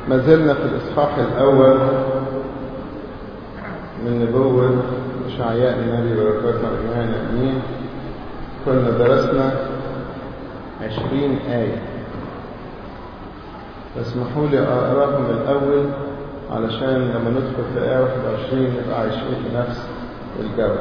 ما زلنا في الإصحاح الأول من نبوة إشعياء النبي بركاته الإيمان أمين كنا درسنا عشرين آية فاسمحوا لي أقراهم الأول علشان لما ندخل في آية 21 نبقى عايشين في نفس الجو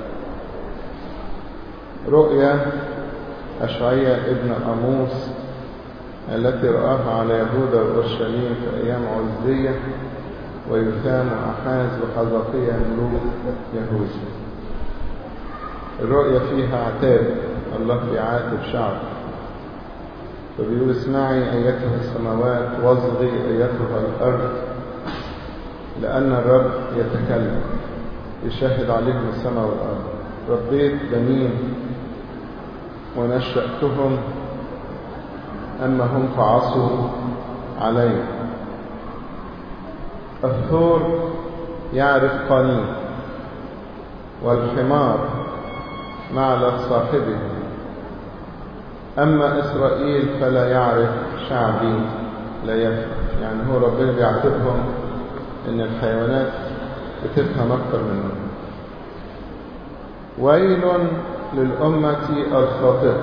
رؤيا أشعياء ابن أموس التي رآها على يهوذا وأورشليم في أيام عزية ويثام وأحاز وحزقية ملوك يهوذا الرؤيا فيها عتاب الله بيعاتب شعب فبيقول اسمعي أيتها السماوات واصغي أيتها الأرض لأن الرب يتكلم يشهد عليهم السماء والأرض ربيت بنين ونشأتهم أما هم فعصوا علي الثور يعرف قانين والحمار معلى صاحبه أما إسرائيل فلا يعرف شعبي لا يفهم يعني هو ربنا بيعتبهم إن الحيوانات بتفهم أكتر منهم ويل للأمة الخاطئة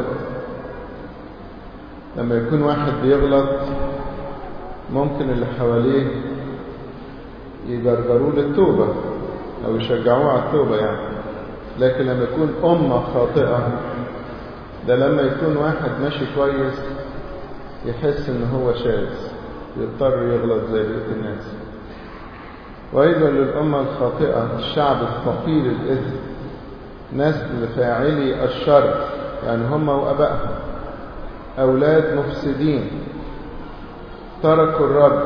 لما يكون واحد بيغلط ممكن اللي حواليه يجرجروه للتوبة أو يشجعوه على التوبة يعني لكن لما يكون أمة خاطئة ده لما يكون واحد ماشي كويس يحس ان هو شاذ يضطر يغلط زي بقية الناس وأيضا للأمة الخاطئة الشعب الثقيل الإثم نسل فاعلي الشر يعني هم وأبائهم أولاد مفسدين تركوا الرب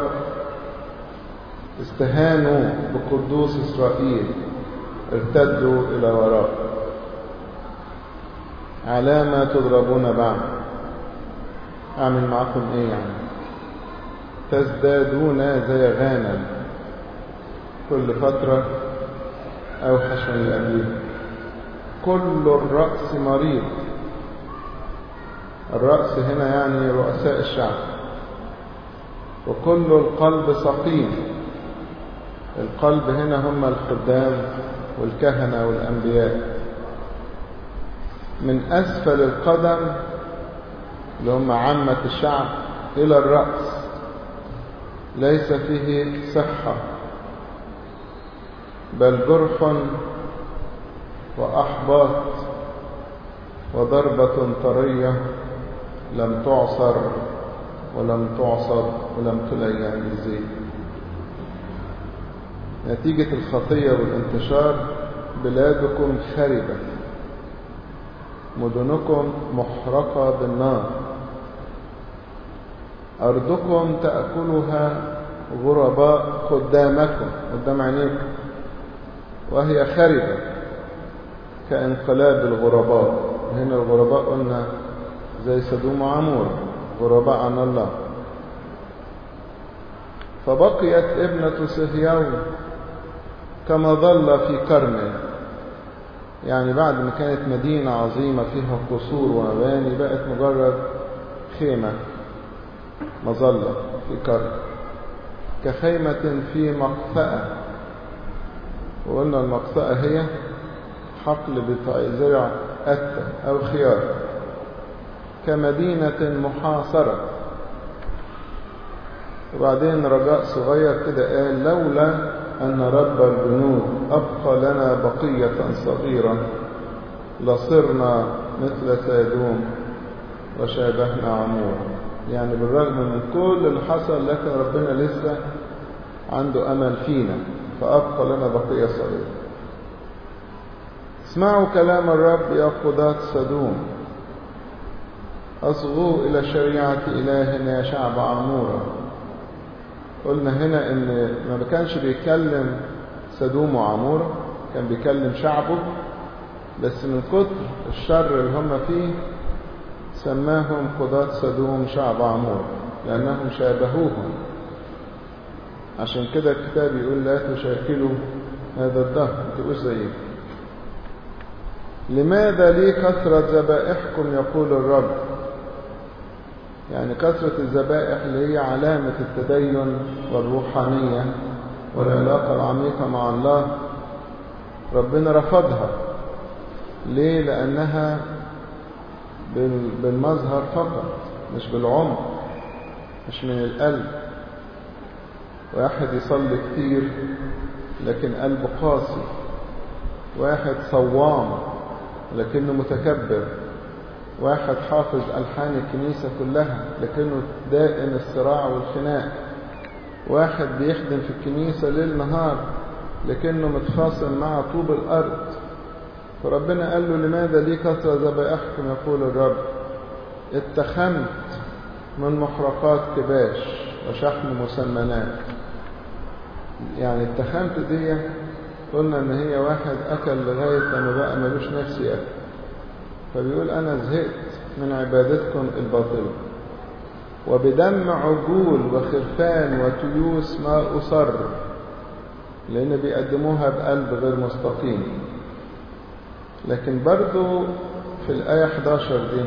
استهانوا بقدوس إسرائيل ارتدوا إلى وراء على ما تضربون بعد أعمل معكم إيه يعني تزدادون زي غانم كل فترة أوحش من الأبيض كل الرأس مريض الرأس هنا يعني رؤساء الشعب وكل القلب سقيم القلب هنا هم الخدام والكهنة والأنبياء من أسفل القدم اللي هم عامة الشعب إلى الرأس ليس فيه صحة بل جرح وأحباط وضربة طرية لم تعصر ولم تعصر ولم تلين بزيت نتيجة الخطية والانتشار بلادكم خربت مدنكم محرقة بالنار أرضكم تأكلها غرباء قدامكم قدام عينيكم وهي خربة كانقلاب الغرباء هنا الغرباء قلنا زي سدوم وعمور غرباء عن الله فبقيت ابنة صهيون كما ظل في كرمه يعني بعد ما كانت مدينة عظيمة فيها قصور ومباني بقت مجرد خيمة مظلة في كرم كخيمة في مقفأة وقلنا المقفأة هي حقل بتاع زرع أتة أو خيار كمدينة محاصرة وبعدين رجاء صغير كده قال لولا أن رب الجنود أبقى لنا بقية صغيرة لصرنا مثل سادوم وشابهنا عمور يعني بالرغم من كل اللي حصل لكن ربنا لسه عنده أمل فينا فأبقى لنا بقية صغيرة اسمعوا كلام الرب يا قضاة سدوم أصغوا إلى شريعة إلهنا يا شعب عمورة قلنا هنا ان ما كانش بيتكلم سدوم وعمورة كان بيكلم شعبه بس من كتر الشر اللي هم فيه سماهم قضاة سدوم شعب عمورة لأنهم شابهوهم عشان كده الكتاب يقول لا تشاكلوا هذا الدهر ما تبقوش زيه لماذا لي كثرة ذبائحكم يقول الرب يعني كثرة الذبائح اللي هي علامة التدين والروحانية والعلاقة العميقة مع الله ربنا رفضها ليه لأنها بالمظهر فقط مش بالعمق مش من القلب واحد يصلي كتير لكن قلبه قاسي واحد صوام لكنه متكبر واحد حافظ ألحان الكنيسة كلها لكنه دائم الصراع والخناق واحد بيخدم في الكنيسة ليل نهار لكنه متخاصم مع طوب الأرض فربنا قال له لماذا لي كثرة ذبائحكم يقول الرب اتخمت من محرقات كباش وشحم مسمنات يعني اتخمت دي قلنا ان هي واحد اكل لغاية لما بقى ملوش نفس ياكل فبيقول انا زهقت من عبادتكم الباطلة وبدم عجول وخرفان وتيوس ما أصر لأن بيقدموها بقلب غير مستقيم لكن برضو في الآية 11 دي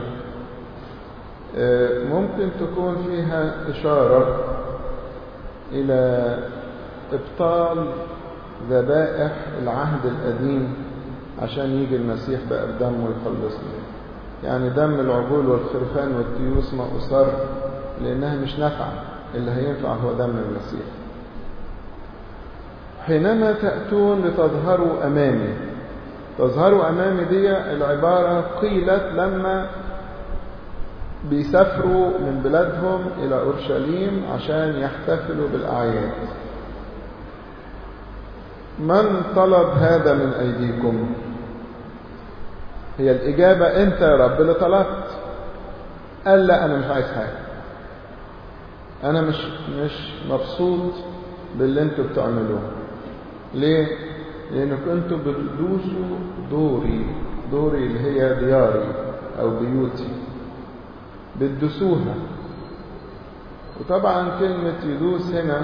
ممكن تكون فيها إشارة إلى إبطال ذبائح العهد القديم عشان يجي المسيح بقى بدمه ويخلصنا يعني دم العجول والخرفان والتيوس ما أصر لأنها مش نافعة اللي هينفع هو دم المسيح حينما تأتون لتظهروا أمامي تظهروا أمامي دي العبارة قيلت لما بيسافروا من بلادهم إلى أورشليم عشان يحتفلوا بالأعياد من طلب هذا من أيديكم هي الإجابة أنت يا رب اللي طلبت قال لا أنا مش عايز حاجة أنا مش مش مبسوط باللي أنتوا بتعملوه ليه؟ لأنك أنتوا بتدوسوا دوري دوري اللي هي دياري أو بيوتي بتدوسوها وطبعا كلمة يدوس هنا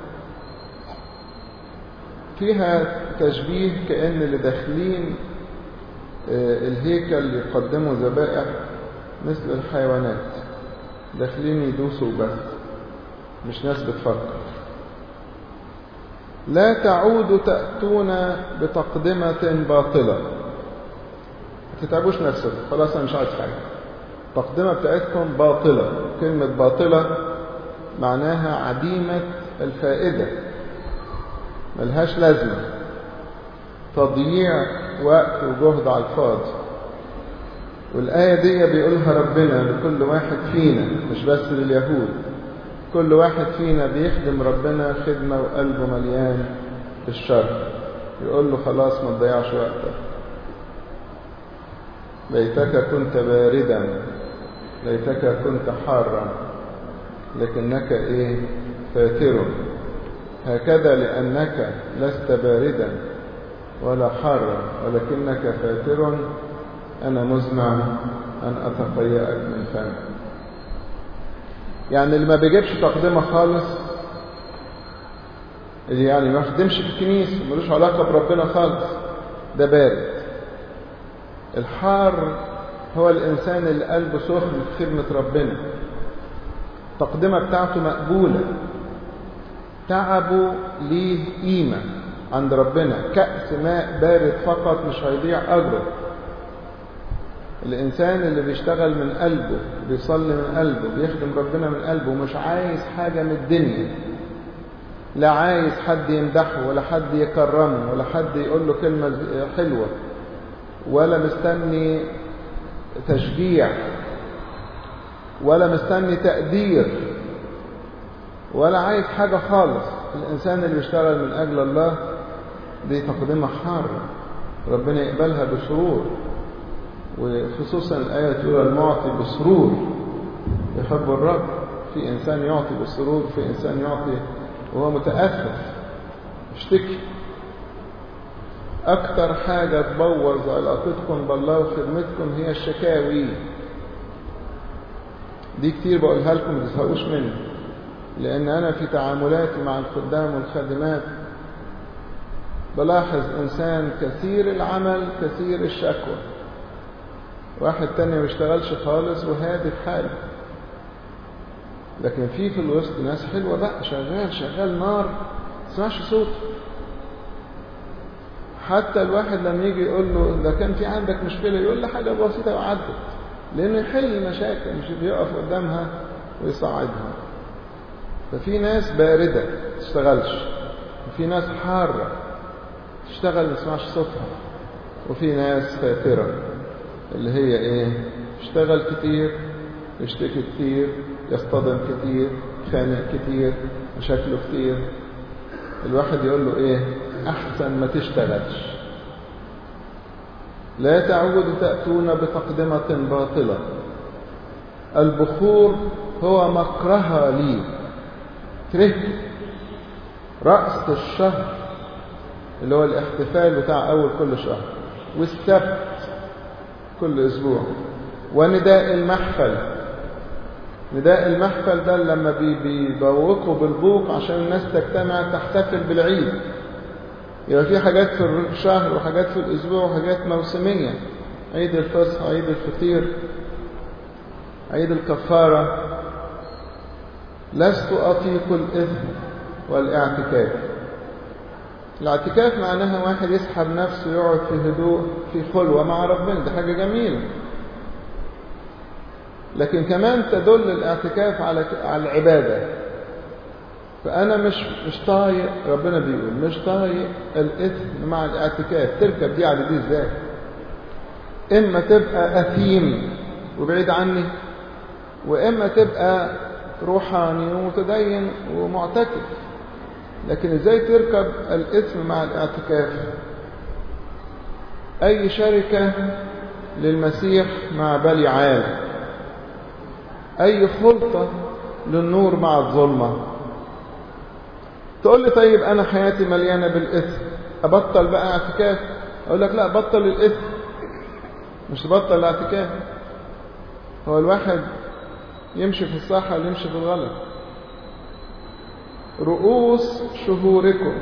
فيها تشبيه كأن اللي داخلين الهيكل يقدموا ذبائح مثل الحيوانات داخلين يدوسوا بس مش ناس بتفكر لا تعودوا تأتون بتقدمة باطلة ما تتعبوش نفسكم خلاص أنا مش عايز حاجة التقدمة بتاعتكم باطلة كلمة باطلة معناها عديمة الفائدة ملهاش لازمة تضييع وقت وجهد على الفاضي والآية دي بيقولها ربنا لكل واحد فينا مش بس لليهود كل واحد فينا بيخدم ربنا خدمة وقلبه مليان بالشر يقول له خلاص ما تضيعش وقتك ليتك كنت باردا ليتك كنت حارا لكنك ايه فاتر هكذا لأنك لست باردا ولا حارا ولكنك فاتر أنا مزمع أن أتقيأك من فمك يعني اللي ما بيجيبش تقدمة خالص اللي يعني ما خدمش في الكنيسة ملوش علاقة بربنا خالص ده بارد الحار هو الإنسان اللي قلبه سخن في خدمة ربنا التقدمة بتاعته مقبولة تعبه ليه قيمة عند ربنا كأس ماء بارد فقط مش هيضيع أجره الإنسان اللي بيشتغل من قلبه بيصلي من قلبه بيخدم ربنا من قلبه مش عايز حاجة من الدنيا لا عايز حد يمدحه ولا حد يكرمه ولا حد يقول له كلمة حلوة ولا مستني تشجيع ولا مستني تقدير ولا عايز حاجة خالص الإنسان اللي بيشتغل من أجل الله دي تقدمة حارة ربنا يقبلها بسرور وخصوصا الآية تقول المعطي بسرور يحب الرب في إنسان يعطي بالسرور في إنسان يعطي وهو متأسف اشتكي أكتر حاجة تبوظ علاقتكم بالله وخدمتكم هي الشكاوي دي كتير بقولها لكم ما تزهقوش مني لأن أنا في تعاملاتي مع الخدام والخادمات بلاحظ إنسان كثير العمل كثير الشكوى واحد تاني ما بيشتغلش خالص وهادي في حاله لكن في في الوسط ناس حلوة بقى شغال شغال نار ما تسمعش صوت حتى الواحد لما يجي يقول له ده كان في عندك مشكلة يقول له حاجة بسيطة وعدت لأنه يحل مشاكل مش بيقف قدامها ويصعدها ففي ناس باردة ما تشتغلش وفي ناس حارة تشتغل ما تسمعش صوتها وفي ناس فاترة اللي هي ايه يشتغل كتير يشتكي كتير يصطدم كتير خانق كتير مشاكله كتير الواحد يقول له ايه احسن ما تشتغلش لا تعودوا تأتون بتقدمة باطلة البخور هو مكرها لي كرهت رأس الشهر اللي هو الاحتفال بتاع أول كل شهر والسبت كل أسبوع ونداء المحفل نداء المحفل ده لما بيبوقوا بالبوق عشان الناس تجتمع تحتفل بالعيد يبقى في حاجات في الشهر وحاجات في الأسبوع وحاجات موسمية عيد الفصح عيد الفطير عيد الكفارة لست أطيق الإثم والاعتكاف الاعتكاف معناها واحد يسحب نفسه يقعد في هدوء في خلوة مع ربنا ده حاجة جميلة لكن كمان تدل الاعتكاف على على العبادة فأنا مش مش طايق ربنا بيقول مش طايق الإثم مع الاعتكاف تركب دي على دي ازاي إما تبقى أثيم وبعيد عني وإما تبقى روحاني ومتدين ومعتكف لكن ازاي تركب الإثم مع الاعتكاف أي شركة للمسيح مع بليعال أي خلطة للنور مع الظلمة تقول لي طيب أنا حياتي مليانة بالإثم أبطل بقى اعتكاف أقول لك لا بطل الإثم مش تبطل الاعتكاف هو الواحد يمشي في الصح ولا يمشي في الغلط رؤوس شهوركم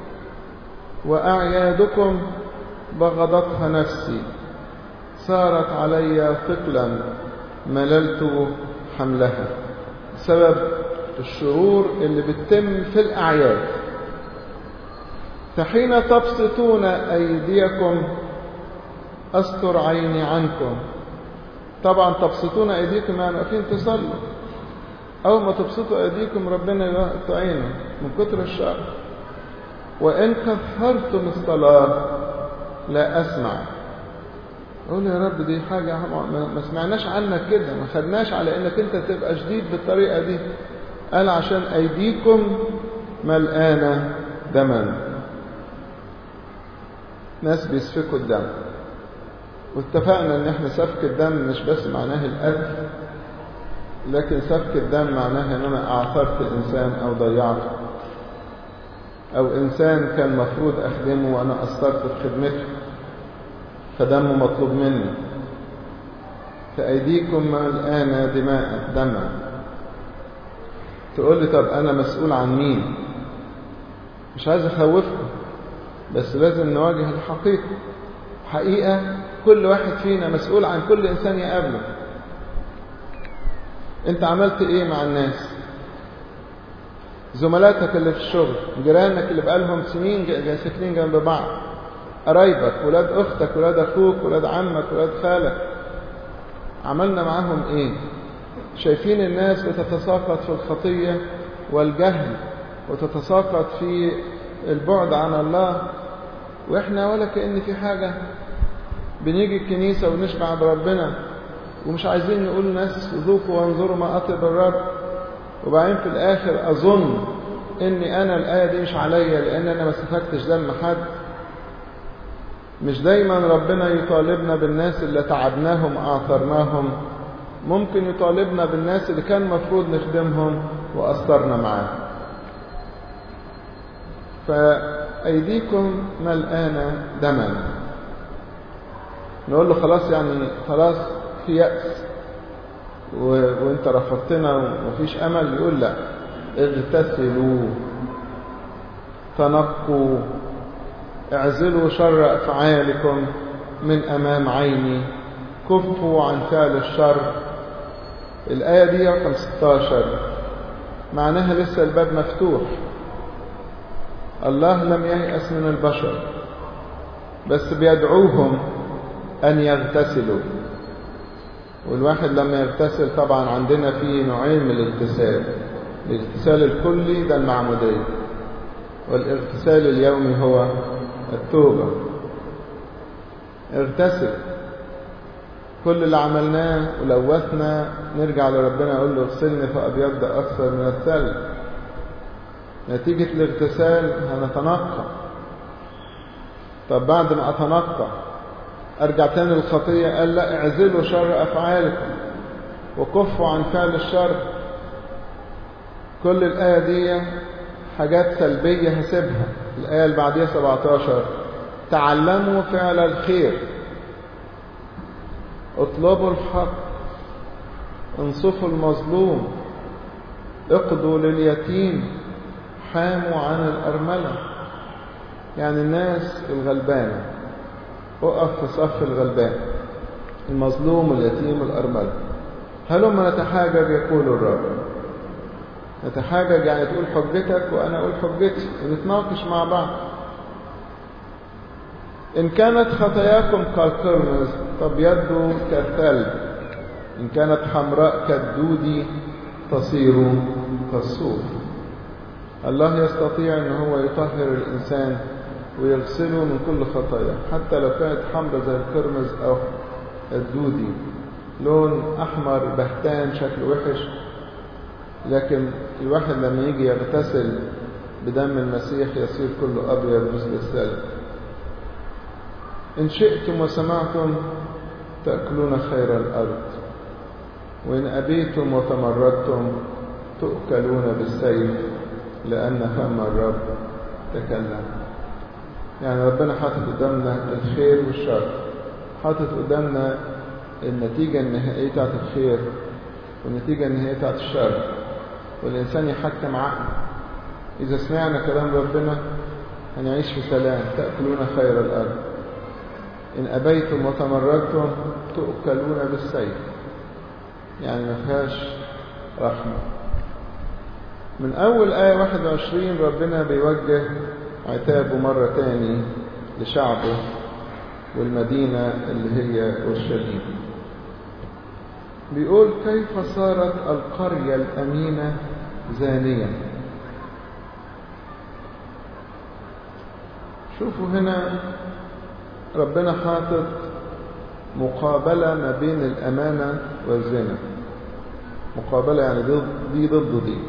وأعيادكم بغضتها نفسي صارت علي ثقلا مللت حملها سبب الشرور اللي بتتم في الأعياد فحين تبسطون أيديكم أستر عيني عنكم طبعا تبسطون أيديكم يعني واقفين تصلوا أول ما تبسطوا أيديكم ربنا يغطي عينه من كتر الشر وإن كثرتم الصلاة لا أسمع أقول يا رب دي حاجة ما سمعناش عنك كده ما خدناش على إنك أنت تبقى شديد بالطريقة دي قال عشان أيديكم ملقانة دما ناس بيسفكوا الدم واتفقنا ان احنا سفك الدم مش بس معناه القتل لكن سفك الدم معناه ان انا اعثرت انسان او ضيعته او انسان كان مفروض اخدمه وانا قصرت في خدمته فدمه مطلوب مني فايديكم الان دماء دما تقول لي طب انا مسؤول عن مين مش عايز اخوفكم بس لازم نواجه الحقيقه حقيقه كل واحد فينا مسؤول عن كل انسان يقابله انت عملت ايه مع الناس زملاتك اللي في الشغل جيرانك اللي بقالهم سنين ساكنين جنب بعض قرايبك ولاد اختك ولاد اخوك ولاد عمك ولاد خالك عملنا معاهم ايه شايفين الناس بتتساقط في الخطية والجهل وتتساقط في البعد عن الله واحنا ولا كأن في حاجة بنيجي الكنيسة ونشبع بربنا ومش عايزين نقول ناس ذوقوا وانظروا ما أطيب الرب وبعدين في الآخر أظن إني أنا الآية دي مش عليا لأن أنا ما سفكتش دم حد مش دايما ربنا يطالبنا بالناس اللي تعبناهم آثرناهم ممكن يطالبنا بالناس اللي كان مفروض نخدمهم وأثرنا معاهم فأيديكم ملآنة دما نقول له خلاص يعني خلاص في يأس و... وانت رفضتنا ومفيش أمل يقول لا اغتسلوا تنقوا اعزلوا شر أفعالكم من أمام عيني كفوا عن فعل الشر الآية دي رقم 16 معناها لسه الباب مفتوح الله لم ييأس من البشر بس بيدعوهم أن يغتسلوا والواحد لما يغتسل طبعا عندنا فيه نوعين من الاغتسال الاغتسال الكلي ده المعمودية والاغتسال اليومي هو التوبة اغتسل كل اللي عملناه ولوثنا نرجع لربنا نقول له اغسلني فأبيض أكثر من الثلج نتيجة الاغتسال هنتنقى طب بعد ما أتنقى أرجع تاني للخطية قال لا اعزلوا شر أفعالكم وكفوا عن فعل الشر كل الآية دي حاجات سلبية هسيبها الآية اللي بعديها 17 تعلموا فعل الخير اطلبوا الحق انصفوا المظلوم اقضوا لليتيم حاموا عن الأرملة يعني الناس الغلبانة اقف في صف الغلبان المظلوم واليتيم والأرملة هلما نتحاجج يقول الرب نتحاجج يعني تقول حجتك وأنا أقول حجتي ونتناقش مع بعض إن كانت خطاياكم كالقرمز تبيض كالثلج إن كانت حمراء كالدود تصير كالصوف الله يستطيع أن هو يطهر الإنسان ويغسله من كل خطايا حتى لو كانت حمراء زي القرمز أو الدودي لون أحمر بهتان شكله وحش لكن الواحد لما يجي يغتسل بدم المسيح يصير كله أبيض مثل الثلج إن شئتم وسمعتم تأكلون خير الأرض وإن أبيتم وتمردتم تؤكلون بالسيف لأن فم الرب تكلم يعني ربنا حاطط قدامنا الخير والشر حاطط قدامنا النتيجة النهائية بتاعت الخير والنتيجة النهائية بتاعت الشر والإنسان يحكم عقله إذا سمعنا كلام ربنا هنعيش في سلام تأكلون خير الأرض إن أبيتم وتمردتم تؤكلون بالسيف يعني ما فيهاش رحمة من أول آية 21 ربنا بيوجه عتابه مرة تاني لشعبه والمدينة اللي هي أورشليم بيقول كيف صارت القرية الأمينة زانية شوفوا هنا ربنا حاطط مقابلة ما بين الأمانة والزنا مقابلة يعني ضد دي ضد دي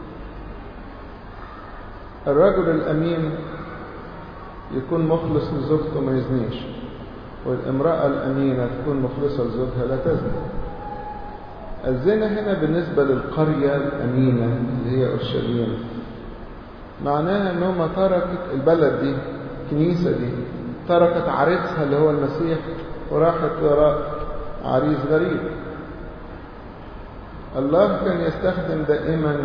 الرجل الأمين يكون مخلص لزوجته ما يزنيش والامرأة الأمينة تكون مخلصة لزوجها لا تزني الزنا هنا بالنسبة للقرية الأمينة اللي هي أورشليم معناها أنهم تركت البلد دي الكنيسة دي تركت عريسها اللي هو المسيح وراحت وراء عريس غريب الله كان يستخدم دائما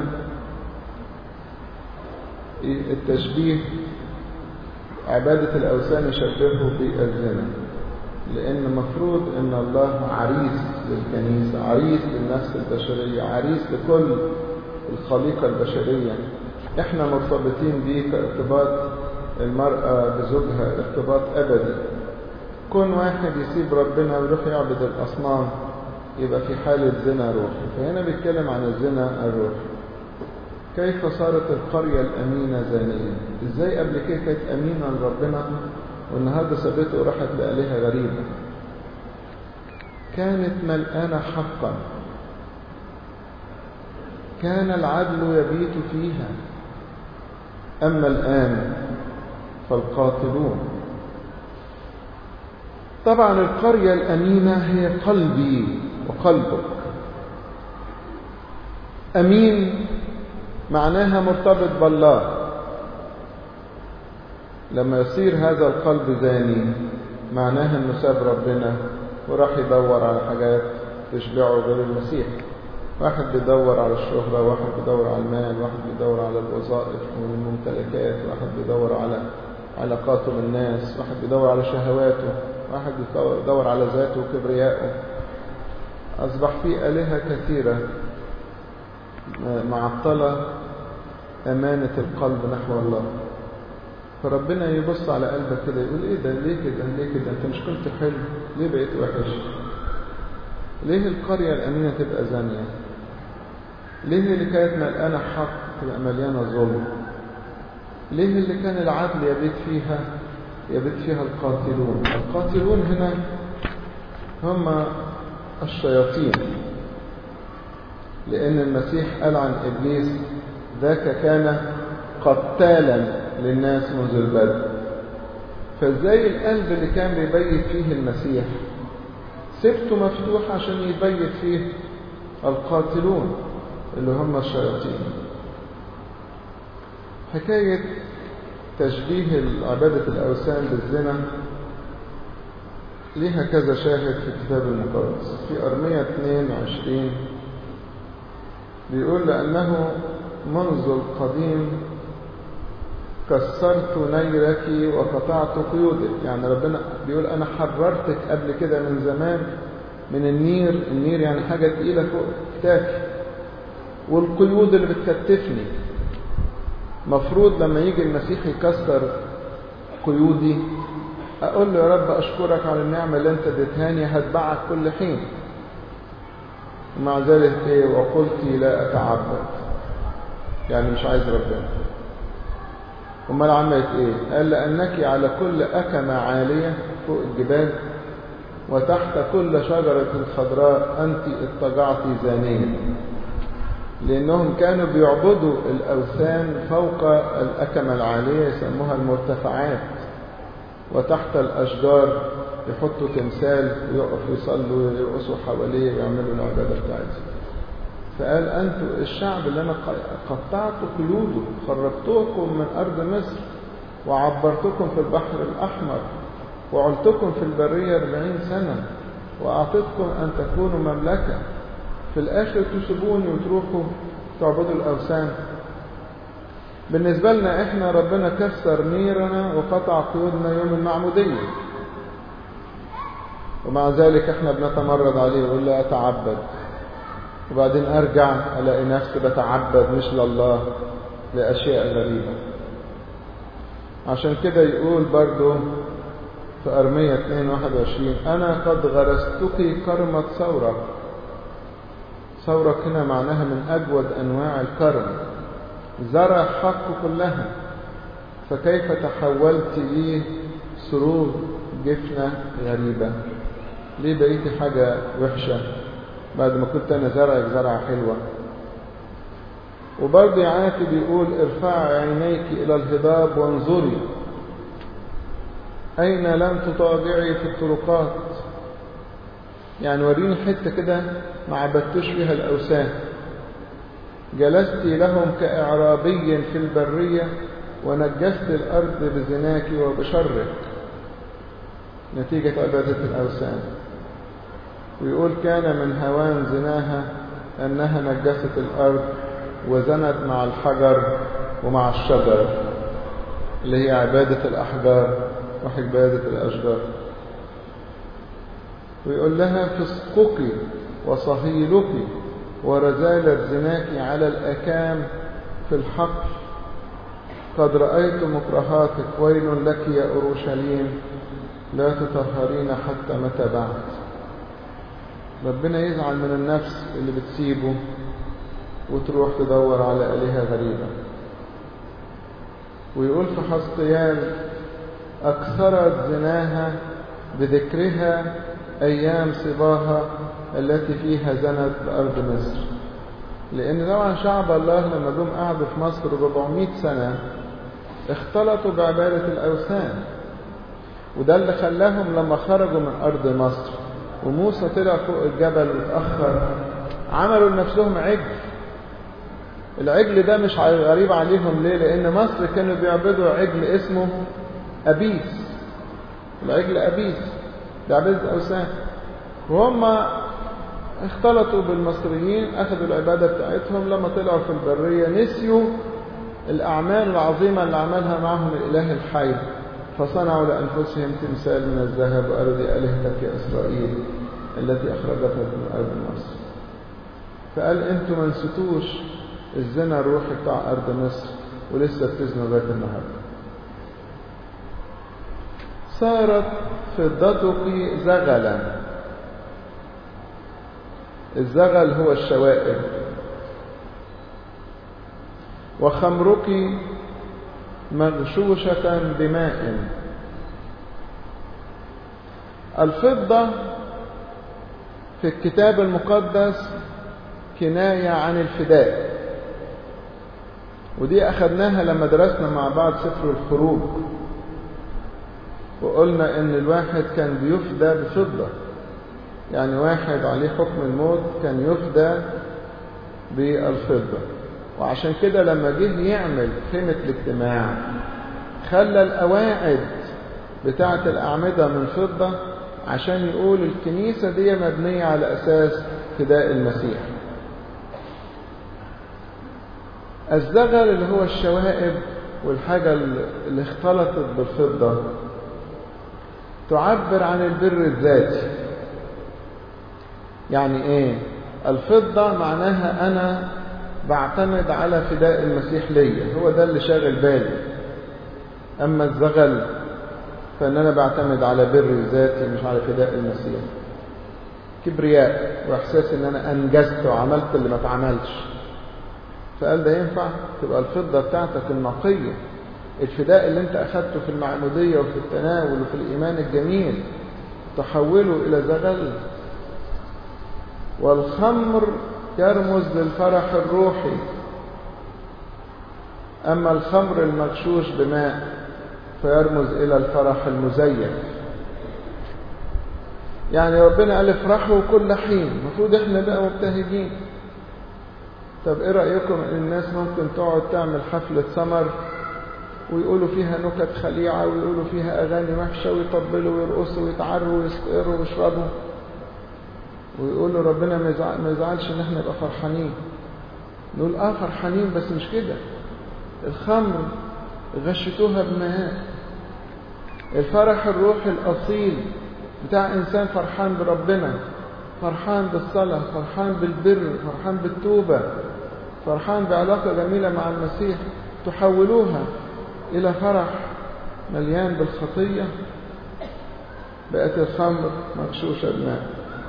التشبيه عبادة الأوثان يشبهه بالزنا لأن مفروض أن الله عريس للكنيسة عريس للنفس البشرية عريس لكل الخليقة البشرية احنا مرتبطين بيه كارتباط المرأة بزوجها ارتباط أبدي كون واحد يسيب ربنا ويروح يعبد الأصنام يبقى في حالة زنا روحي فهنا بيتكلم عن الزنا الروحي كيف صارت القرية الأمينة زانية ازاي قبل كده كانت أمينة لربنا والنهاردة سابته وراحت لآلهة غريبة كانت ملآنة حقا كان العدل يبيت فيها أما الآن فالقاتلون طبعا القرية الأمينة هي قلبي وقلبك أمين معناها مرتبط بالله لما يصير هذا القلب زاني معناها انه ساب ربنا وراح يدور على حاجات تشبعه غير المسيح واحد بيدور على الشهرة واحد بيدور على المال واحد بيدور على الوظائف والممتلكات واحد بيدور على علاقاته بالناس واحد بيدور على شهواته واحد بيدور على ذاته وكبريائه أصبح في آلهة كثيرة معطلة أمانة القلب نحو الله فربنا يبص على قلبك كده يقول ايه ده ليه كده ليه كده انت مش كنت حلو ليه بقيت وحش ليه القرية الأمينة تبقى زانية ليه اللي كانت ملقانة حق تبقى مليانة ظلم ليه اللي كان العدل يبيت فيها يبيت فيها القاتلون القاتلون هنا هم الشياطين لأن المسيح قال عن إبليس ذاك كان قتالا للناس منذ البدء فازاي القلب اللي كان بيبيت فيه المسيح سبته مفتوح عشان يبيت فيه القاتلون اللي هم الشياطين حكاية تشبيه عبادة الأوثان بالزنا ليها كذا شاهد في الكتاب المقدس في أرمية 22 بيقول لأنه منذ القديم كسرت نيرك وقطعت قيودك يعني ربنا بيقول أنا حررتك قبل كده من زمان من النير النير يعني حاجة تقيلة فوق كتافي والقيود اللي بتكتفني مفروض لما يجي المسيح يكسر قيودي أقول له يا رب أشكرك على النعمة اللي أنت اديتهاني هتبعك كل حين ومع ذلك إيه وقلت لا أتعبد يعني مش عايز ربنا امال عملت ايه قال لانك على كل اكمه عاليه فوق الجبال وتحت كل شجره خضراء انت اضطجعت زانيا لانهم كانوا بيعبدوا الاوثان فوق الاكمه العاليه يسموها المرتفعات وتحت الاشجار يحطوا تمثال ويقفوا يصلوا ويرقصوا حواليه ويعملوا العباده بتاعتهم فقال أنتم الشعب اللي أنا قطعت قيوده خرجتكم من أرض مصر وعبرتكم في البحر الأحمر وعلتكم في البرية أربعين سنة وأعطيتكم أن تكونوا مملكة في الآخر تسيبوني وتروحوا تعبدوا الأوثان بالنسبة لنا إحنا ربنا كسر نيرنا وقطع قيودنا يوم المعمودية ومع ذلك إحنا بنتمرد عليه ونقول لا أتعبد وبعدين أرجع ألاقي نفسي بتعبد مش لله لأشياء غريبة عشان كده يقول برضو في أرمية 22 أنا قد غرستك كرمة ثورة ثورة هنا معناها من أجود أنواع الكرم زرع حق كلها فكيف تحولت لي سرور جفنة غريبة ليه بقيتي حاجة وحشة بعد ما كنت أنا زرعك زرعة حلوة وبرضه عاتي بيقول ارفعي عينيك إلى الهضاب وانظري أين لم تطاوعي في الطرقات يعني وريني حتة كده ما عبدتوش فيها الأوثان جلست لهم كإعرابي في البرية ونجست الأرض بزناك وبشرك نتيجة عبادة الأوثان ويقول كان من هوان زناها أنها نجست الأرض وزنت مع الحجر ومع الشجر اللي هي عبادة الأحجار وعبادة الأشجار ويقول لها فسقك وصهيلك ورزالة زناك على الأكام في الحقل قد رأيت مكرهاتك ويل لك يا أورشليم لا تطهرين حتى متى بعد ربنا يزعل من النفس اللي بتسيبه وتروح تدور على آلهة غريبة ويقول في حسقيال أكثرت زناها بذكرها أيام صباها التي فيها زنت بأرض مصر لأن طبعا شعب الله لما جم قعدوا في مصر 400 سنة اختلطوا بعبادة الأوثان وده اللي خلاهم لما خرجوا من أرض مصر وموسى طلع فوق الجبل وتأخر عملوا لنفسهم عجل العجل ده مش غريب عليهم ليه لأن مصر كانوا بيعبدوا عجل اسمه أبيس العجل أبيس ده عبادة أوثان وهم اختلطوا بالمصريين أخذوا العبادة بتاعتهم لما طلعوا في البرية نسيوا الأعمال العظيمة اللي عملها معهم الإله الحي فصنعوا لأنفسهم تمثال من الذهب وقالوا دي آلهتك يا إسرائيل التي أخرجتك من أرض مصر فقال أنتم ما نسيتوش الزنا الروحي بتاع أرض مصر ولسه بتزنوا لغاية النهاردة صارت فضتك زغلا الزغل هو الشوائب وخمرك مغشوشة بماء الفضة في الكتاب المقدس كناية عن الفداء ودي أخذناها لما درسنا مع بعض سفر الخروج وقلنا إن الواحد كان بيفدى بفضة يعني واحد عليه حكم الموت كان يفدى بالفضة وعشان كده لما جه يعمل خيمة الاجتماع خلى القواعد بتاعة الأعمدة من فضة عشان يقول الكنيسة دي مبنية على أساس فداء المسيح الزغل اللي هو الشوائب والحاجة اللي اختلطت بالفضة تعبر عن البر الذاتي يعني ايه الفضة معناها انا بعتمد على فداء المسيح ليا هو ده اللي شاغل بالي اما الزغل فان انا بعتمد على بر ذاتي مش على فداء المسيح كبرياء واحساس ان انا انجزت وعملت اللي ما اتعملش فقال ده ينفع تبقى الفضة بتاعتك النقية الفداء اللي انت اخدته في المعمودية وفي التناول وفي الايمان الجميل تحوله الى زغل والخمر يرمز للفرح الروحي اما الخمر المغشوش بماء فيرمز الى الفرح المزيف يعني ربنا قال افرحوا كل حين المفروض احنا بقى مبتهجين طب ايه رأيكم ان الناس ممكن تقعد تعمل حفلة سمر ويقولوا فيها نكت خليعة ويقولوا فيها أغاني وحشة ويطبلوا ويرقصوا ويتعروا ويسقروا ويشربوا ويقولوا ربنا ما يزعلش ان احنا نبقى فرحانين نقول اه فرحانين بس مش كده الخمر غشتوها بماء الفرح الروحي الأصيل بتاع إنسان فرحان بربنا فرحان بالصلاة فرحان بالبر فرحان بالتوبة فرحان بعلاقة جميلة مع المسيح تحولوها إلى فرح مليان بالخطية بقت الخمر مغشوشة بماء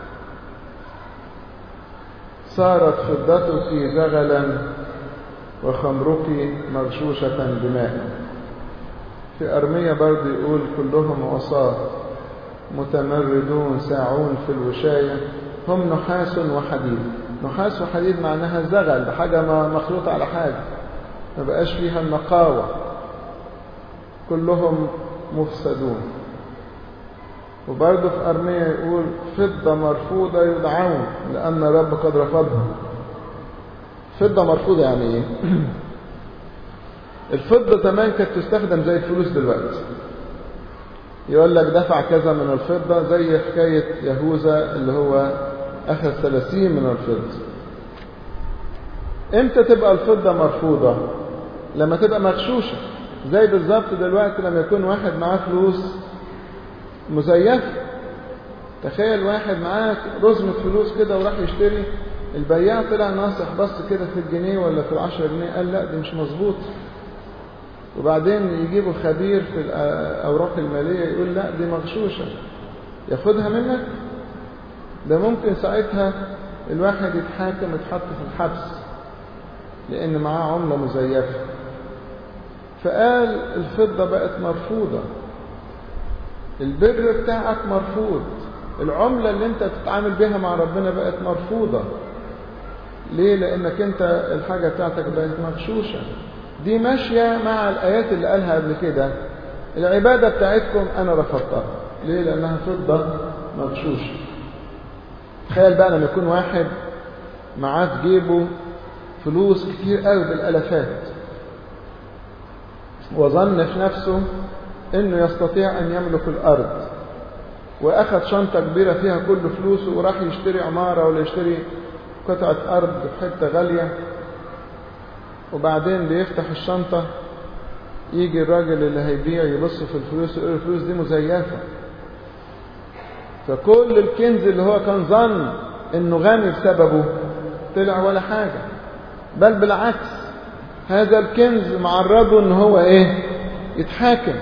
صارت فضتك زغلا وخمرك مغشوشة بماء في أرمية برضه يقول كلهم عصاة متمردون ساعون في الوشاية هم نحاس وحديد نحاس وحديد معناها زغل ده حاجة مخلوطة على حاجة ما بقاش فيها النقاوة كلهم مفسدون وبرضه في أرمية يقول فضة مرفوضة يدعون لأن الرب قد رفضها فضة مرفوضة يعني إيه؟ الفضة زمان كانت تستخدم زي الفلوس دلوقتي يقول لك دفع كذا من الفضة زي حكاية يهوذا اللي هو أخذ ثلاثين من الفضة امتى تبقى الفضة مرفوضة لما تبقى مغشوشة زي بالظبط دلوقتي لما يكون واحد معاه فلوس مزيفة تخيل واحد معاه رزمة فلوس كده وراح يشتري البياع طلع ناصح بص كده في الجنيه ولا في العشرة جنيه قال لا دي مش مظبوط وبعدين يجيبوا خبير في الأوراق المالية يقول لا دي مغشوشة ياخدها منك ده ممكن ساعتها الواحد يتحاكم يتحط في الحبس لأن معاه عملة مزيفة فقال الفضة بقت مرفوضة البر بتاعك مرفوض العملة اللي انت بتتعامل بيها مع ربنا بقت مرفوضة ليه لانك انت الحاجة بتاعتك بقت مغشوشة دي ماشية مع الآيات اللي قالها قبل كده العبادة بتاعتكم أنا رفضتها ليه لأنها فضة مغشوشة تخيل بقى لما يكون واحد معاه في جيبه فلوس كتير قوي بالالافات وظن في نفسه انه يستطيع ان يملك الارض واخذ شنطه كبيره فيها كل فلوسه وراح يشتري عماره ولا يشتري قطعه ارض في حته غاليه وبعدين بيفتح الشنطه يجي الراجل اللي هيبيع يبص في الفلوس يقول الفلوس دي مزيفه فكل الكنز اللي هو كان ظن انه غني بسببه طلع ولا حاجه بل بالعكس هذا الكنز معرضه ان هو ايه يتحاكم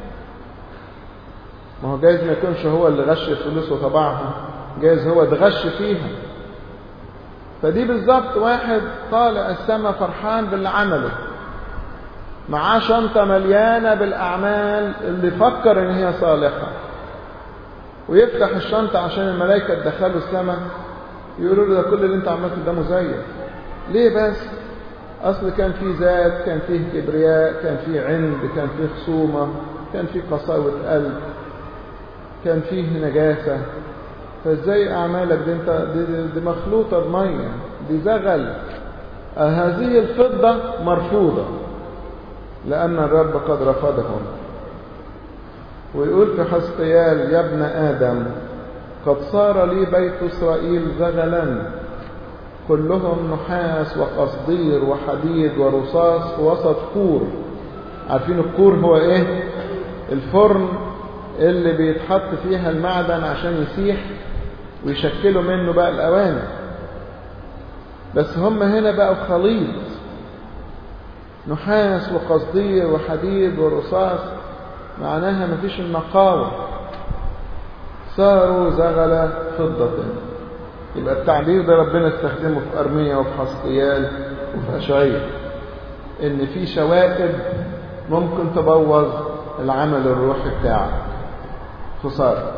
ما هو جايز ما يكونش هو اللي غش الفلوس وطبعها جايز هو اتغش فيها فدي بالظبط واحد طالع السما فرحان باللي عمله معاه شنطة مليانة بالأعمال اللي فكر إن هي صالحة ويفتح الشنطة عشان الملائكة تدخله السماء يقولوا له ده كل اللي انت عملته ده مزيف ليه بس أصل كان في ذات كان فيه كبرياء كان فيه عند كان فيه خصومة كان فيه قساوة قلب كان فيه نجاسة فازاي أعمالك دي, انت دي, دي, دي مخلوطة بمية دي زغل آه هذه الفضة مرفوضة لأن الرب قد رفضهم ويقول في حسقيال يا ابن آدم قد صار لي بيت إسرائيل زغلا كلهم نحاس وقصدير وحديد ورصاص في وسط كور عارفين الكور هو ايه الفرن اللي بيتحط فيها المعدن عشان يسيح ويشكلوا منه بقى الأواني بس هم هنا بقوا خليط نحاس وقصدير وحديد ورصاص معناها مفيش النقاوة صاروا زغل فضة يبقى التعبير ده ربنا استخدمه في أرمية وفي حسقيال وفي أشعية إن في شوائب ممكن تبوظ العمل الروحي بتاعك خسارة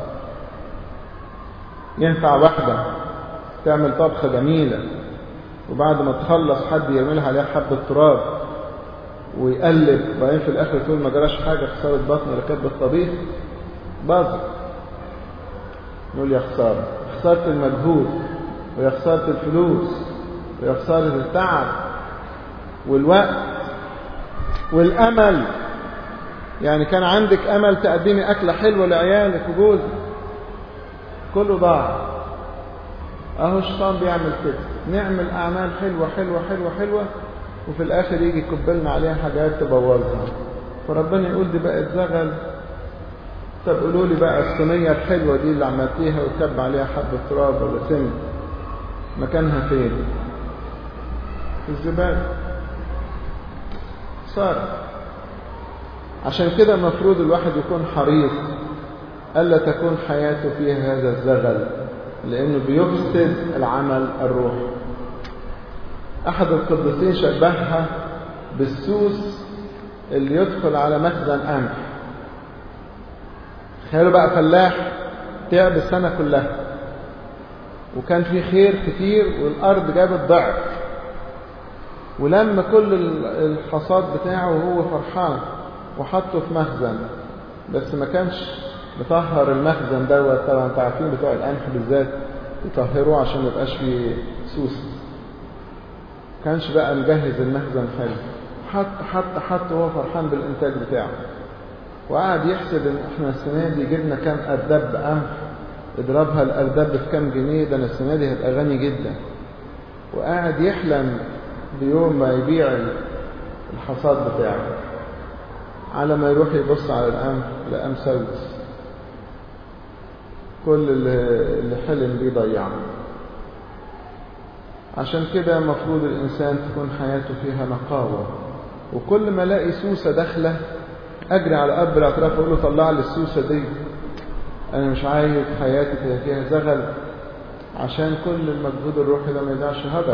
ينفع واحدة تعمل طبخة جميلة وبعد ما تخلص حد يرمي لها عليها حبة تراب ويقلب وبعدين في الآخر تقول ما جراش حاجة خسارة بطن ولا كاتب الطبيخ باظت نقول يا خسارة خسارة المجهود ويا خسارة الفلوس ويا خسارة التعب والوقت والأمل يعني كان عندك أمل تقدمي أكلة حلوة لعيالك وجوزك كله ضاع أهو الشيطان بيعمل كده نعمل أعمال حلوة حلوة حلوة حلوة وفي الآخر يجي يكبلنا عليها حاجات تبوظها فربنا يقول دي بقت زغل طب قولوا لي بقى الصينية الحلوة دي اللي عملتيها وتكب عليها حبة تراب ولا سم مكانها فين؟ في الزبالة صار عشان كده المفروض الواحد يكون حريص ألا تكون حياته فيها هذا الزغل لأنه بيفسد العمل الروحي أحد القديسين شبهها بالسوس اللي يدخل على مخزن قمح تخيلوا بقى فلاح تعب السنة كلها وكان في خير كتير والأرض جابت ضعف ولما كل الحصاد بتاعه وهو فرحان وحطه في مخزن بس ما كانش مطهر المخزن دوت طبعا انتوا عارفين بتوع القمح بالذات يطهروه عشان ما يبقاش فيه سوس كانش بقى مجهز المخزن حلو حط حط حط وهو فرحان بالانتاج بتاعه وقعد يحسب ان احنا السنه دي جبنا كام ارداب قمح اضربها الارداب بكام جنيه ده انا السنه دي هبقى غني جدا وقاعد يحلم بيوم ما يبيع الحصاد بتاعه على ما يروح يبص على القمح لقى مسوس كل اللي حلم بيه ضيعه عشان كده المفروض الإنسان تكون حياته فيها نقاوة وكل ما الاقي سوسة داخلة أجري على أب الاعتراف أقول له طلع لي السوسة دي أنا مش عايز حياتي تبقى فيها زغل عشان كل المجهود الروحي ده ما يضيعش هدر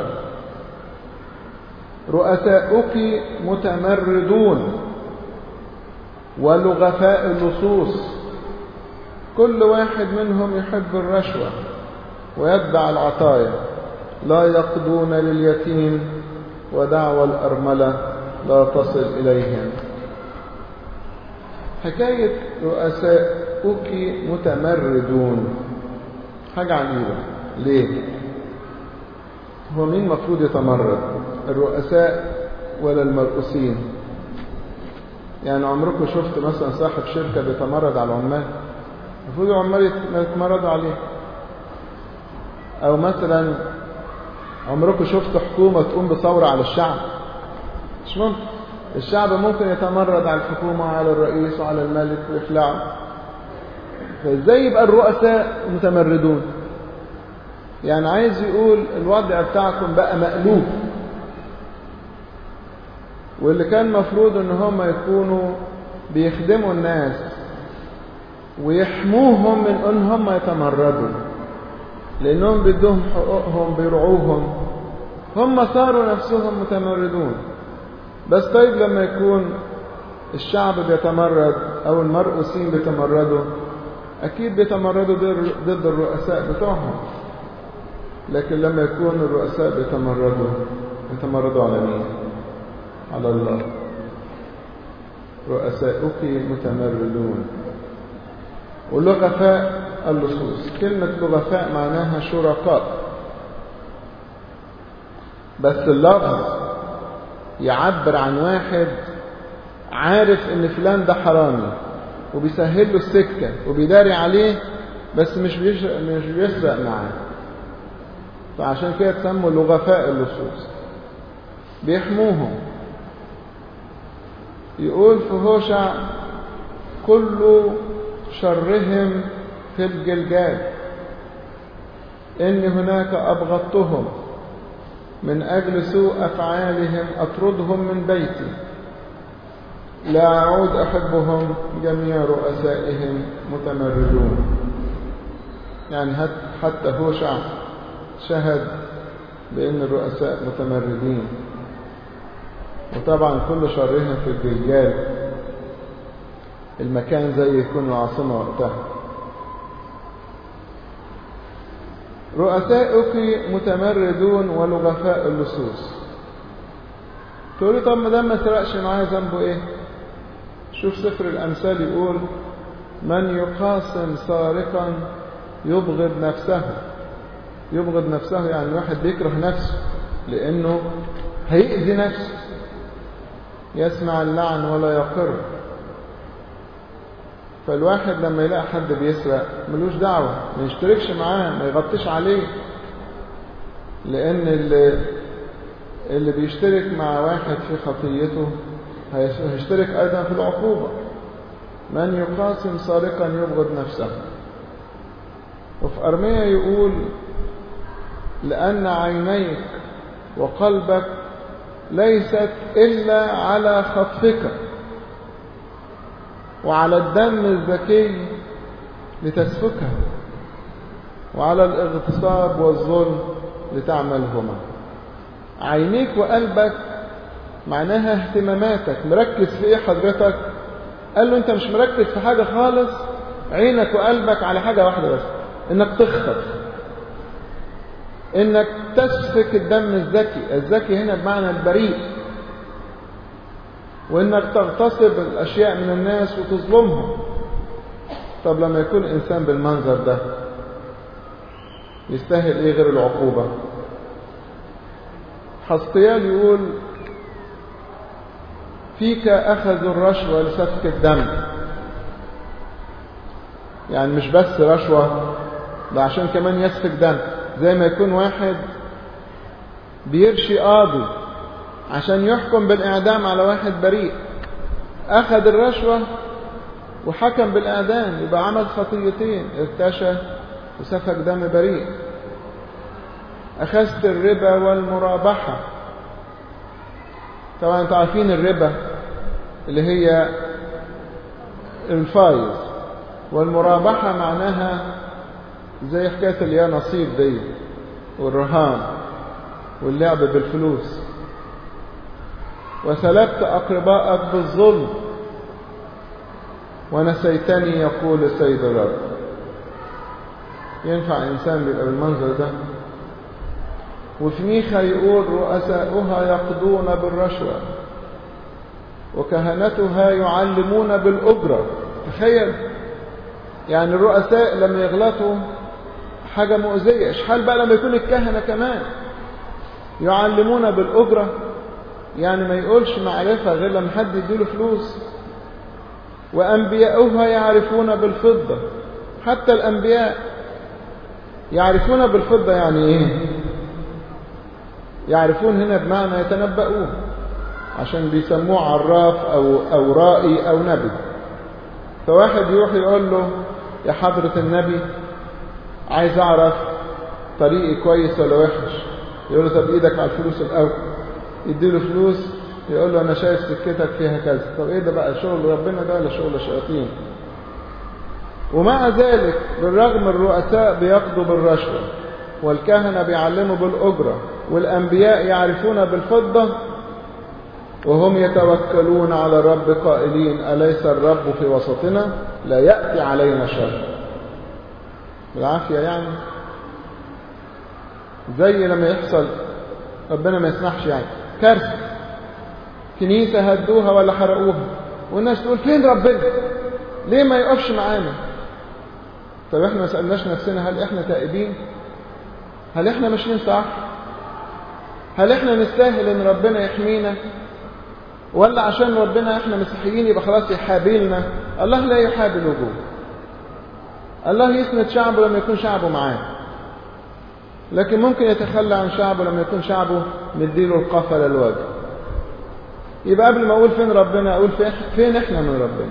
رؤساؤك متمردون ولغفاء اللصوص كل واحد منهم يحب الرشوة ويتبع العطايا لا يقضون لليتيم ودعوى الأرملة لا تصل إليهم حكاية رؤساؤك متمردون حاجة عجيبة ليه هو مين المفروض يتمرد الرؤساء ولا المرؤوسين يعني عمركم شفت مثلا صاحب شركة بيتمرد على العمال المفروض العمال يتمردوا عليه او مثلا عمركم شفتوا حكومة تقوم بثورة على الشعب مش ممكن الشعب ممكن يتمرد على الحكومة وعلى الرئيس وعلى الملك ويخلعه فازاي يبقى الرؤساء متمردون يعني عايز يقول الوضع بتاعكم بقى مقلوب واللي كان مفروض ان هم يكونوا بيخدموا الناس ويحموهم من ان هم يتمردوا لانهم بدهم حقوقهم بيرعوهم هم صاروا نفسهم متمردون بس طيب لما يكون الشعب بيتمرد او المرؤوسين بيتمردوا اكيد بيتمردوا ضد الرؤساء بتوعهم لكن لما يكون الرؤساء بيتمردوا يتمردوا على مين على الله رؤساؤك متمردون ولغفاء اللصوص كلمة لغفاء معناها شركاء بس اللفظ يعبر عن واحد عارف ان فلان ده حرامي وبيسهل له السكة وبيداري عليه بس مش مش بيسرق معاه فعشان كده تسموا لغفاء اللصوص بيحموهم يقول في هوشع كل شرهم في الجلجال إني هناك أبغضتهم من أجل سوء أفعالهم أطردهم من بيتي لا أعود أحبهم جميع رؤسائهم متمردون يعني حتى هوشع شهد بأن الرؤساء متمردين وطبعا كل شرهم في الجلجال المكان زي يكون العاصمة وقتها رؤساؤك متمردون ولغفاء اللصوص تقولي طب ما دام ما سرقش معايا ذنبه ايه شوف سفر الامثال يقول من يقاسم سارقا يبغض نفسه يبغض نفسه يعني واحد بيكره نفسه لانه هيأذي نفسه يسمع اللعن ولا يقر فالواحد لما يلاقي حد بيسرق ملوش دعوة ما يشتركش معاه ما يغطيش عليه لأن اللي, اللي بيشترك مع واحد في خطيته هيشترك أيضا في العقوبة من يقاسم سارقا يبغض نفسه وفي أرمية يقول لأن عينيك وقلبك ليست إلا على خطفك وعلى الدم الزكي لتسفكه وعلى الاغتصاب والظلم لتعملهما عينيك وقلبك معناها اهتماماتك مركز في ايه حضرتك قال له انت مش مركز في حاجة خالص عينك وقلبك على حاجة واحدة بس انك تخطف انك تسفك الدم الزكي الزكي هنا بمعنى البريء وانك تغتصب الاشياء من الناس وتظلمهم طب لما يكون انسان بالمنظر ده يستاهل ايه غير العقوبة حسقيال يقول فيك اخذوا الرشوة لسفك الدم يعني مش بس رشوة ده عشان كمان يسفك دم زي ما يكون واحد بيرشي قاضي عشان يحكم بالإعدام على واحد بريء أخذ الرشوة وحكم بالإعدام يبقى عمل خطيتين ارتشى وسفك دم بريء أخذت الربا والمرابحة طبعا انتوا عارفين الربا اللي هي الفايز والمرابحة معناها زي حكاية اليا نصيب دي والرهان واللعب بالفلوس وسلبت أقرباءك بالظلم ونسيتني يقول السيد الرب ينفع إنسان بيبقى بالمنظر ده وفي ميخا يقول رؤساؤها يقضون بالرشوة وكهنتها يعلمون بالأجرة تخيل يعني الرؤساء لما يغلطوا حاجة مؤذية اشحال بقى لما يكون الكهنة كمان يعلمون بالأجرة يعني ما يقولش معرفة غير لما حد يديله فلوس وأنبياؤها يعرفون بالفضة حتى الأنبياء يعرفون بالفضة يعني إيه يعرفون هنا بمعنى يتنبؤون عشان بيسموه عراف أو, أو رائي أو نبي فواحد يروح يقول له يا حضرة النبي عايز أعرف طريقي كويس ولا وحش يقول له طب إيدك على الفلوس الأول يديله فلوس يقول له أنا شايف سكتك فيها كذا طب إيه ده بقى شغل ربنا ده ولا شغل شياطين ومع ذلك بالرغم الرؤساء بيقضوا بالرشوة والكهنة بيعلموا بالأجرة والأنبياء يعرفون بالفضة وهم يتوكلون على الرب قائلين أليس الرب في وسطنا لا يأتي علينا شر بالعافية يعني زي لما يحصل ربنا ما يسمحش يعني كارثة كنيسة هدوها ولا حرقوها والناس تقول فين ربنا ليه ما يقفش معانا طب احنا ما سألناش نفسنا هل احنا تائبين هل احنا ماشيين صح هل احنا نستاهل ان ربنا يحمينا ولا عشان ربنا احنا مسيحيين يبقى خلاص يحابلنا الله لا يحابي الوجوه الله يسند شعبه لما يكون شعبه معاه لكن ممكن يتخلى عن شعبه لما يكون شعبه مديله القفل الوجه يبقى قبل ما اقول فين ربنا اقول فين, فين احنا من ربنا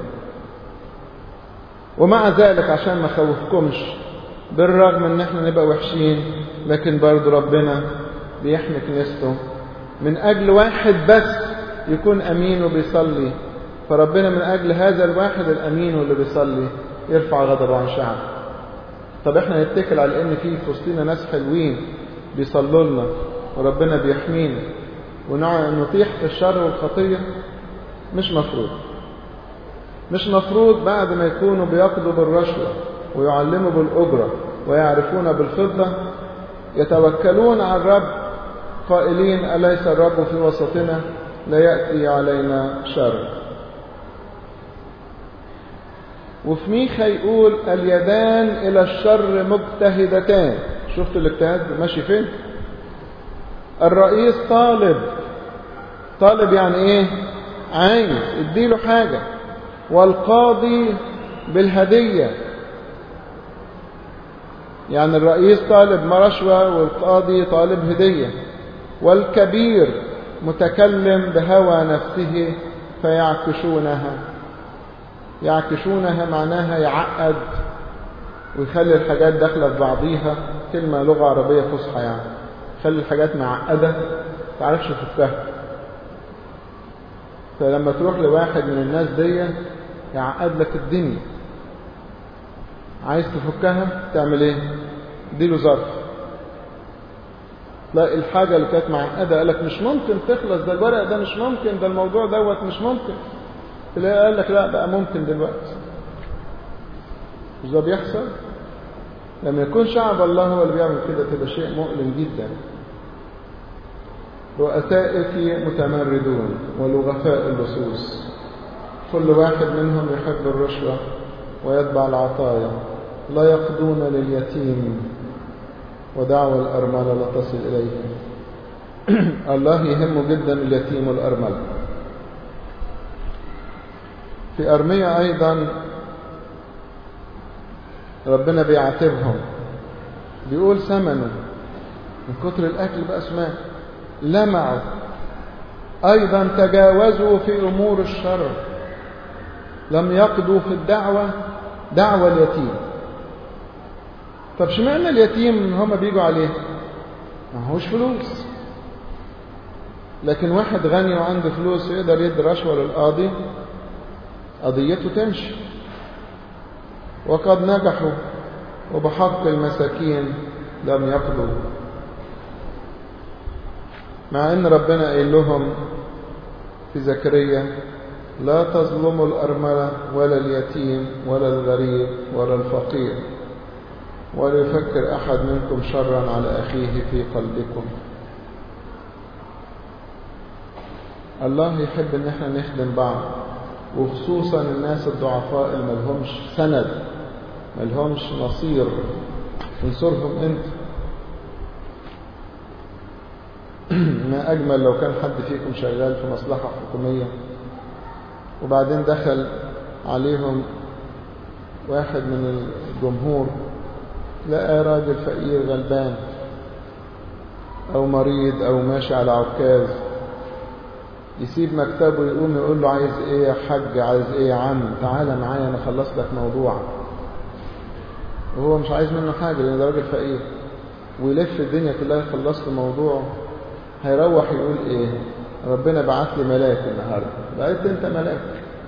ومع ذلك عشان ما اخوفكمش بالرغم ان احنا نبقى وحشين لكن برضو ربنا بيحمي كنيسته من اجل واحد بس يكون امين وبيصلي فربنا من اجل هذا الواحد الامين واللي بيصلي يرفع غضبه عن شعبه طب احنا نتكل على ان في في وسطينا ناس حلوين بيصلوا لنا وربنا بيحمينا ونطيح في الشر والخطيه مش مفروض مش مفروض بعد ما يكونوا بيقضوا بالرشوة ويعلموا بالأجرة ويعرفون بالفضة يتوكلون على الرب قائلين أليس الرب في وسطنا لا يأتي علينا شر وفي ميخا يقول اليدان إلى الشر مجتهدتان شفتوا الاجتهاد ماشي فين الرئيس طالب طالب يعني ايه عايز اديله حاجه والقاضي بالهدية يعني الرئيس طالب رشوة والقاضي طالب هدية والكبير متكلم بهوى نفسه فيعكشونها يعكشونها معناها يعقد ويخلي الحاجات داخلة في بعضيها كلمة لغة عربية فصحى يعني يخلي الحاجات معقدة تعرفش تفكها فلما تروح لواحد من الناس دي يعقد لك الدنيا عايز تفكها تعمل ايه اديله ظرف تلاقي الحاجة اللي كانت معقدة قال لك مش ممكن تخلص ده الورق ده مش ممكن ده الموضوع دوت مش ممكن تلاقي قال لك لا بقى ممكن دلوقتي مش ده بيحصل لما يكون شعب الله هو اللي بيعمل كده تبقى شيء مؤلم جدا رؤسائك متمردون ولغفاء اللصوص كل واحد منهم يحب الرشوة ويتبع العطايا لا يقضون لليتيم ودعوى الأرملة لا تصل إليهم الله يهمه جدا اليتيم والأرملة في أرمية أيضا ربنا بيعاتبهم بيقول ثمنه من كتر الأكل بقى اسمه لمعوا أيضا تجاوزوا في أمور الشر لم يقضوا في الدعوة دعوة اليتيم طب شمعنا اليتيم هم بيجوا عليه ما هوش فلوس لكن واحد غني وعنده فلوس يقدر يدي رشوة للقاضي قضيته تمشي وقد نجحوا وبحق المساكين لم يقضوا مع ان ربنا قايل لهم في زكريا لا تظلموا الأرملة ولا اليتيم ولا الغريب ولا الفقير ولا يفكر أحد منكم شرا على أخيه في قلبكم الله يحب ان احنا نخدم بعض وخصوصا الناس الضعفاء اللي ملهمش سند ملهمش نصير انصرهم انت ما أجمل لو كان حد فيكم شغال في مصلحة حكومية وبعدين دخل عليهم واحد من الجمهور لقى راجل فقير غلبان أو مريض أو ماشي على عكاز يسيب مكتبه يقوم يقول له عايز ايه يا حاج عايز ايه يا عم تعالى معايا انا خلص لك موضوع وهو مش عايز منه حاجه لان ده راجل فقير ويلف الدنيا كلها يخلص له موضوعه هيروح يقول ايه ربنا بعت لي ملاك النهارده بقيت انت ملاك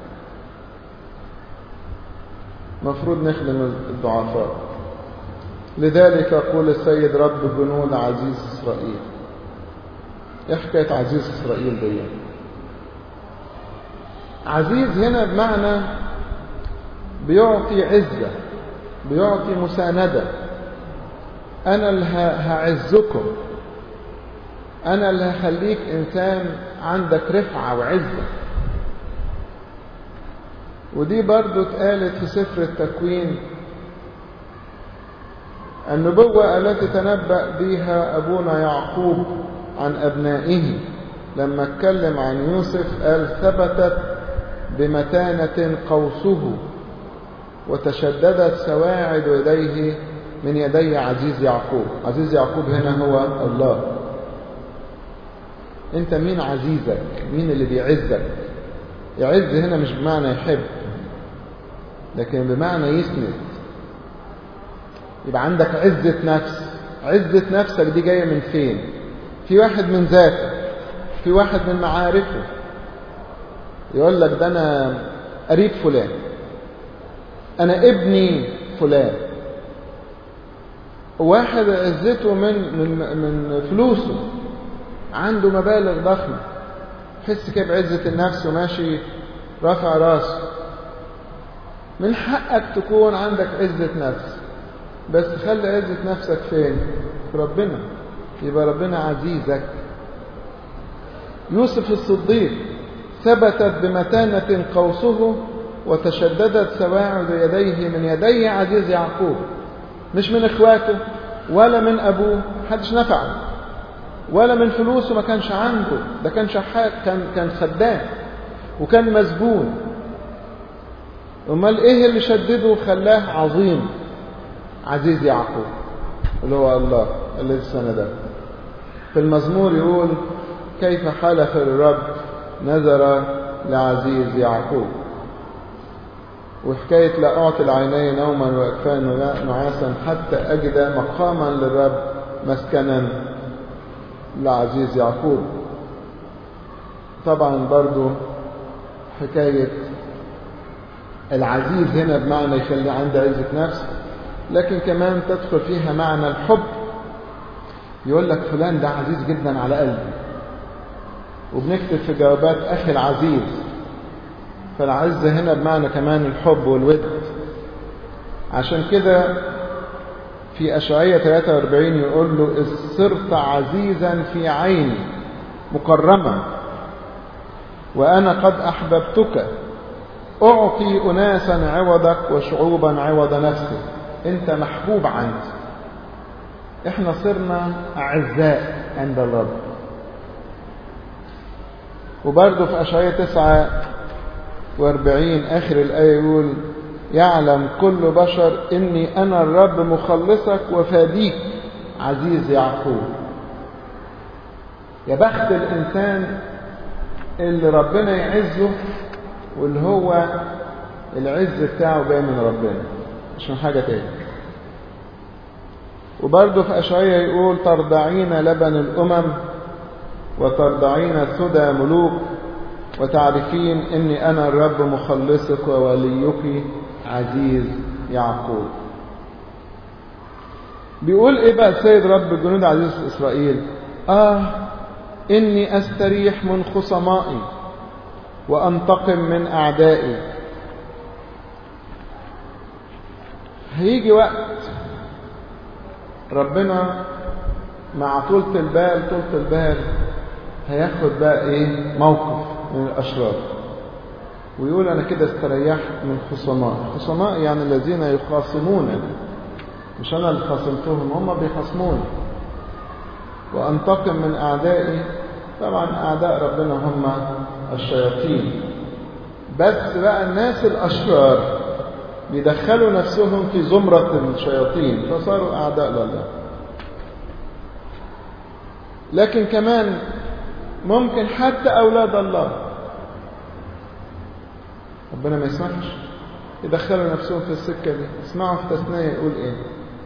مفروض نخدم الضعفاء لذلك يقول السيد رب جنود عزيز اسرائيل ايه حكايه عزيز اسرائيل دي عزيز هنا بمعنى بيعطي عزه بيعطي مسانده انا اللي هعزكم انا اللي هخليك انسان عندك رفعه وعزه ودي برضو اتقالت في سفر التكوين النبوة التي تنبأ بها أبونا يعقوب عن أبنائه لما اتكلم عن يوسف قال ثبتت بمتانة قوسه وتشددت سواعد يديه من يدي عزيز يعقوب عزيز يعقوب هنا هو الله انت مين عزيزك مين اللي بيعزك يعز هنا مش بمعنى يحب لكن بمعنى يسند يبقى عندك عزة نفس عزة نفسك دي جاية من فين في واحد من ذاته في واحد من معارفه يقول لك ده انا قريب فلان انا ابني فلان واحد عزته من من من فلوسه عنده مبالغ ضخمه حس كده بعزة النفس وماشي رافع راسه من حقك تكون عندك عزة نفس بس خلي عزة نفسك فين في ربنا يبقى ربنا عزيزك يوسف الصديق ثبتت بمتانة قوسه وتشددت سواعد يديه من يدي عزيز يعقوب مش من اخواته ولا من ابوه محدش نفعه ولا من فلوسه ما كانش عنده ده كان شحات كان كان خدام وكان مسجون امال ايه اللي شدده وخلاه عظيم عزيز يعقوب اللي هو الله الذي سنده في المزمور يقول كيف حلف الرب نذر لعزيز يعقوب وحكاية لا أعطي العينين نوما وأكفان نعاسا حتى أجد مقاما للرب مسكنا لعزيز يعقوب طبعا برضو حكاية العزيز هنا بمعنى يخلي عنده عزة نفس لكن كمان تدخل فيها معنى الحب يقول لك فلان ده عزيز جدا على قلبي وبنكتب في جوابات أخي العزيز فالعزة هنا بمعنى كمان الحب والود عشان كده في أشعية 43 يقول له إذ صرت عزيزا في عيني مكرما وأنا قد أحببتك أعطي أناسا عوضك وشعوبا عوض نفسك أنت محبوب عندي إحنا صرنا أعزاء عند الرب وبرضه في أشعية 49 آخر الآية يقول يعلم كل بشر إني أنا الرب مخلصك وفاديك عزيز يعقوب يا بخت الإنسان اللي ربنا يعزه واللي هو العز بتاعه جاي من ربنا مش من حاجة تاني وبرضه في أشعية يقول ترضعين لبن الأمم وترضعين ثدى ملوك وتعرفين اني انا الرب مخلصك ووليك عزيز يعقوب بيقول ايه بقى السيد رب الجنود عزيز اسرائيل اه اني استريح من خصمائي وانتقم من اعدائي هيجي وقت ربنا مع طولة البال طولة البال هياخد بقى ايه موقف من الاشرار ويقول انا كده استريحت من خصماء خصماء يعني الذين يخاصمونني مش انا اللي خاصمتهم هم بيخاصموني وانتقم من اعدائي طبعا اعداء ربنا هم الشياطين بس بقى الناس الاشرار بيدخلوا نفسهم في زمرة الشياطين فصاروا اعداء لله لكن كمان ممكن حتى أولاد الله ربنا ما يسمحش يدخلوا نفسهم في السكة دي اسمعوا في تثنية يقول ايه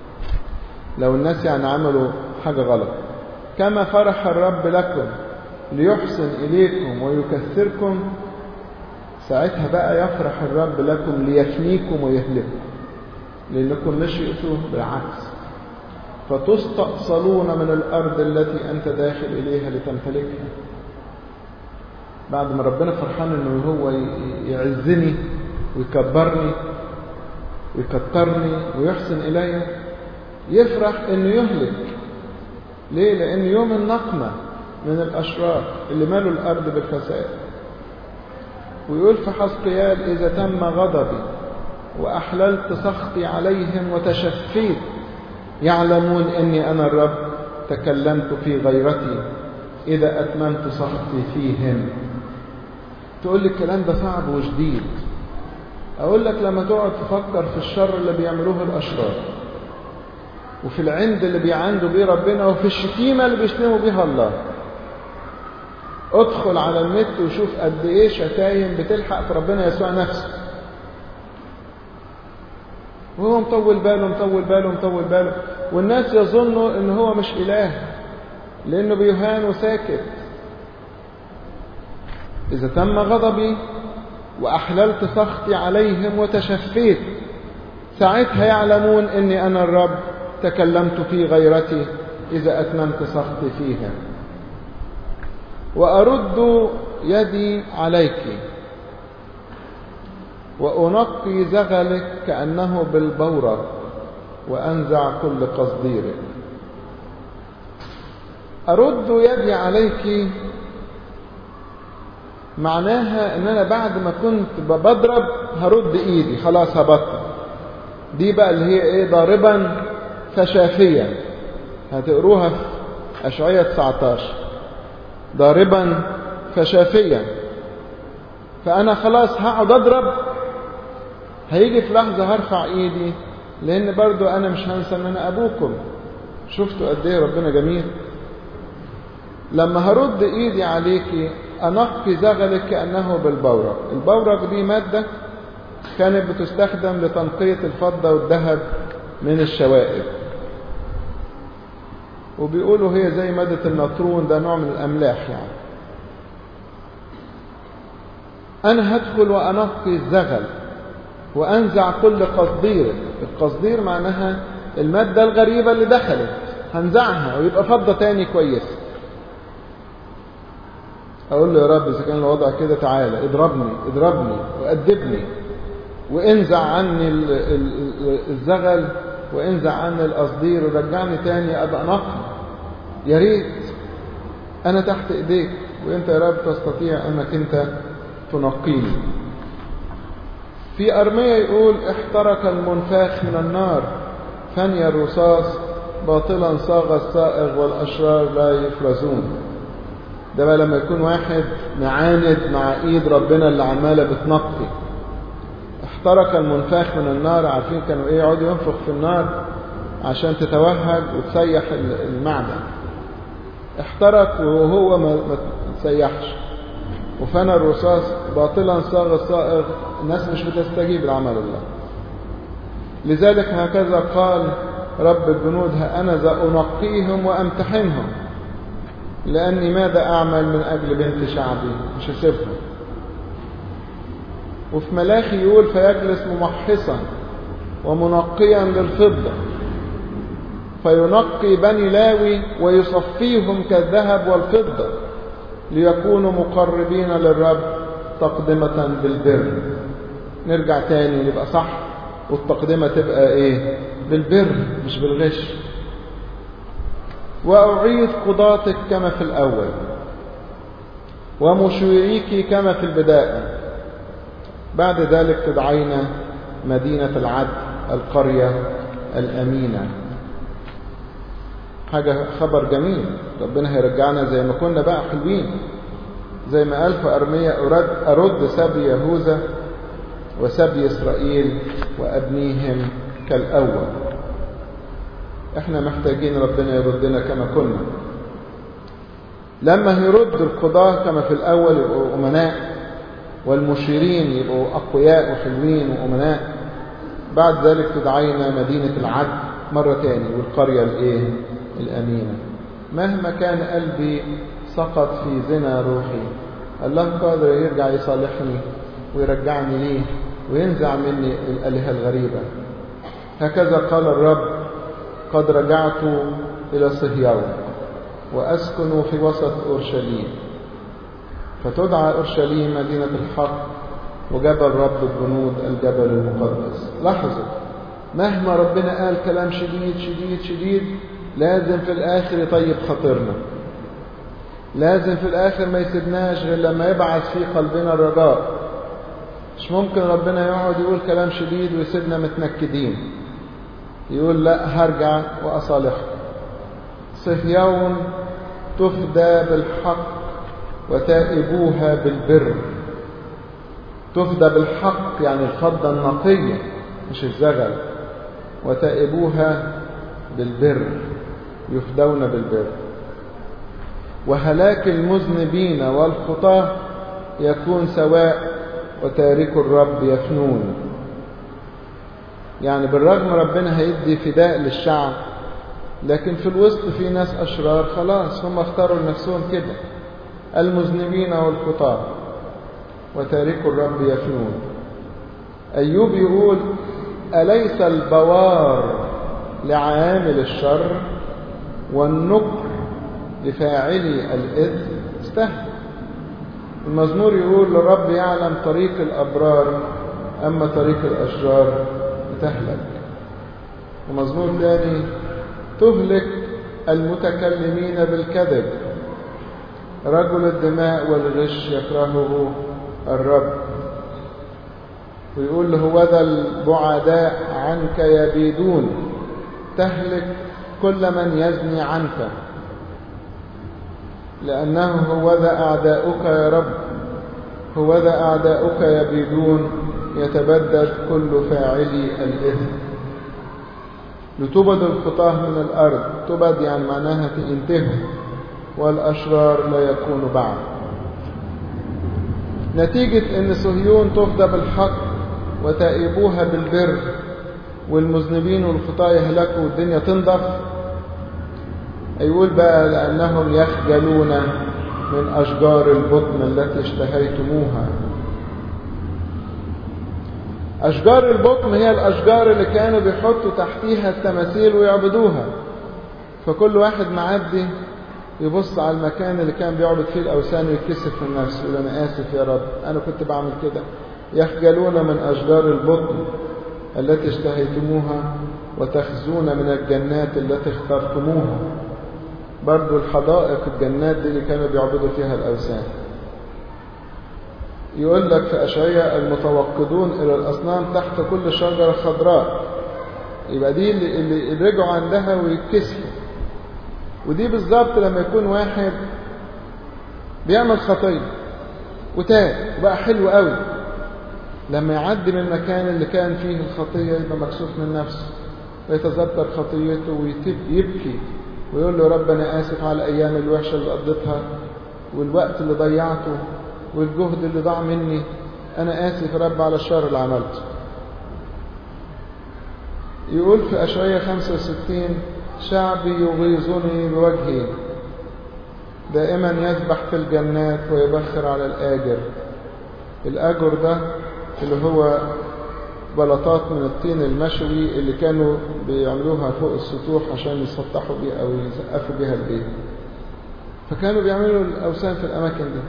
لو الناس يعني عملوا حاجة غلط كما فرح الرب لكم ليحسن إليكم ويكثركم ساعتها بقى يفرح الرب لكم ليفنيكم ويهلككم لأنكم مش يؤتوه بالعكس فتستأصلون من الأرض التي أنت داخل إليها لتمتلكها بعد ما ربنا فرحان انه هو يعزني ويكبرني ويكترني ويحسن الي يفرح انه يهلك ليه لان يوم النقمه من الاشرار اللي مالوا الارض بالفساد ويقول في حسقيال اذا تم غضبي واحللت سخطي عليهم وتشفيت يعلمون اني انا الرب تكلمت في غيرتي اذا اتممت سخطي فيهم تقول لي الكلام ده صعب وشديد اقول لك لما تقعد تفكر في الشر اللي بيعملوه الاشرار وفي العند اللي بيعندوا بيه ربنا وفي الشتيمة اللي بيشتموا بيها الله ادخل على النت وشوف قد ايه شتايم بتلحق في ربنا يسوع نفسه وهو مطول باله مطول باله مطول باله والناس يظنوا ان هو مش اله لانه بيهان وساكت إذا تم غضبي وأحللت سخطي عليهم وتشفيت ساعتها يعلمون أني أنا الرب تكلمت في غيرتي إذا أتممت سخطي فيها وأرد يدي عليك وأنقي زغلك كأنه بالبورق وأنزع كل قصديرك أرد يدي عليك معناها ان انا بعد ما كنت بضرب هرد ايدي خلاص هبطل دي بقى اللي هي ايه ضاربا فشافيا هتقروها في اشعياء 19 ضاربا فشافيا فانا خلاص هقعد اضرب هيجي في لحظه هرفع ايدي لان برضو انا مش هنسى ان انا ابوكم شفتوا قد ايه ربنا جميل لما هرد ايدي عليكي أنقي زغلك كأنه بالبورق البورق دي مادة كانت بتستخدم لتنقية الفضة والذهب من الشوائب وبيقولوا هي زي مادة النطرون ده نوع من الأملاح يعني أنا هدخل وأنقي الزغل وأنزع كل قصدير القصدير معناها المادة الغريبة اللي دخلت هنزعها ويبقى فضة تاني كويسة اقول له يا رب اذا كان الوضع كده تعالى اضربني اضربني وادبني وانزع عني الزغل وانزع عني القصدير ورجعني تاني ابقى نقي يا ريت انا تحت ايديك وانت يا رب تستطيع انك انت تنقيني في ارميه يقول احترق المنفاخ من النار فني الرصاص باطلا صاغ الصائغ والاشرار لا يفرزون ده بقى لما يكون واحد معاند مع ايد ربنا اللي عماله بتنقي احترق المنفاخ من النار عارفين كانوا ايه يقعدوا ينفخ في النار عشان تتوهج وتسيح المعدن احترق وهو ما تسيحش وفنى الرصاص باطلا صاغ الصائغ الناس مش بتستجيب لعمل الله لذلك هكذا قال رب الجنود ها أنا ذا أنقيهم وأمتحنهم لأني ماذا أعمل من أجل بنت شعبي مش هسيبهم وفي ملاخي يقول فيجلس ممحصا ومنقيا للفضة فينقي بني لاوي ويصفيهم كالذهب والفضة ليكونوا مقربين للرب تقدمة بالبر نرجع تاني يبقى صح والتقدمة تبقى ايه بالبر مش بالغش وأعيد قضاتك كما في الأول ومشيريك كما في البداية بعد ذلك تدعين مدينة العدل القرية الأمينة حاجة خبر جميل ربنا هيرجعنا زي ما كنا بقى حلوين زي ما قال في أرمية أرد, أرد سبي يهوذا وسبي إسرائيل وأبنيهم كالأول احنا محتاجين ربنا يردنا كما كنا لما يرد القضاة كما في الأول يبقوا أمناء والمشيرين يبقوا أقوياء وحلوين وأمناء بعد ذلك تدعينا مدينة العدل مرة تاني والقرية الإيه؟ الأمينة مهما كان قلبي سقط في زنا روحي الله قادر يرجع يصالحني ويرجعني ليه وينزع مني الآلهة الغريبة هكذا قال الرب قد رجعت إلى صهيون وأسكن في وسط أورشليم فتدعى أورشليم مدينة الحق وجبل رب الجنود الجبل المقدس لاحظوا مهما ربنا قال كلام شديد شديد شديد لازم في الآخر يطيب خاطرنا لازم في الآخر ما يسيبناش غير لما يبعث في قلبنا الرجاء مش ممكن ربنا يقعد يقول كلام شديد ويسيبنا متنكدين يقول لا هرجع وأصالحكم صهيون تفدى بالحق وتائبوها بالبر تفدى بالحق يعني الفضة النقية مش الزغل وتائبوها بالبر يفدون بالبر وهلاك المذنبين والخطاة يكون سواء وتارك الرب يفنون يعني بالرغم ربنا هيدي فداء للشعب لكن في الوسط في ناس أشرار خلاص هم اختاروا لنفسهم كده المذنبين والخطاة وتارك الرب يفنون أيوب يقول أليس البوار لعامل الشر والنكر لفاعلي الإثم استهل المزمور يقول للرب يعلم طريق الأبرار أما طريق الأشرار تهلك ومزمور ثاني تهلك المتكلمين بالكذب رجل الدماء والغش يكرهه الرب ويقول له ذا البعداء عنك يبيدون تهلك كل من يزني عنك لأنه هو ذا أعداؤك يا رب هو ذا أعداؤك يبيدون يتبدد كل فاعلي الإثم لتبد الخطاه من الأرض تبد يعني معناها تنتهوا والأشرار لا يكون بعد نتيجة أن صهيون تفدى بالحق وتائبوها بالبر والمذنبين والخطاة يهلكوا والدنيا تنضف يقول بقى لأنهم يخجلون من أشجار البطن التي اشتهيتموها أشجار البطن هي الأشجار اللي كانوا بيحطوا تحتيها التماثيل ويعبدوها فكل واحد معدي يبص على المكان اللي كان بيعبد فيه الأوثان ويتكسف من نفسه يقول أنا آسف يا رب أنا كنت بعمل كده يخجلون من أشجار البطن التي اشتهيتموها وتخزون من الجنات التي اخترتموها برضو الحدائق الجنات دي اللي كانوا بيعبدوا فيها الأوثان يقول لك في أشعياء المتوقدون إلى الأصنام تحت كل شجرة خضراء يبقى دي اللي, اللي رجعوا عندها ويتكسفوا ودي بالظبط لما يكون واحد بيعمل خطية وتاب وبقى حلو قوي لما يعدي من المكان اللي كان فيه الخطية يبقى مكسوف من نفسه ويتذكر خطيته ويبكي ويقول له رب أنا آسف على الأيام الوحشة اللي قضيتها والوقت اللي ضيعته والجهد اللي ضاع مني أنا آسف يا رب على الشر اللي عملته يقول في أشعية 65 شعبي يغيظني بوجهي دائما يسبح في الجنات ويبخر على الآجر الآجر ده اللي هو بلطات من الطين المشوي اللي كانوا بيعملوها فوق السطوح عشان يسطحوا بيها أو يسقفوا بيها البيت فكانوا بيعملوا الأوثان في الأماكن دي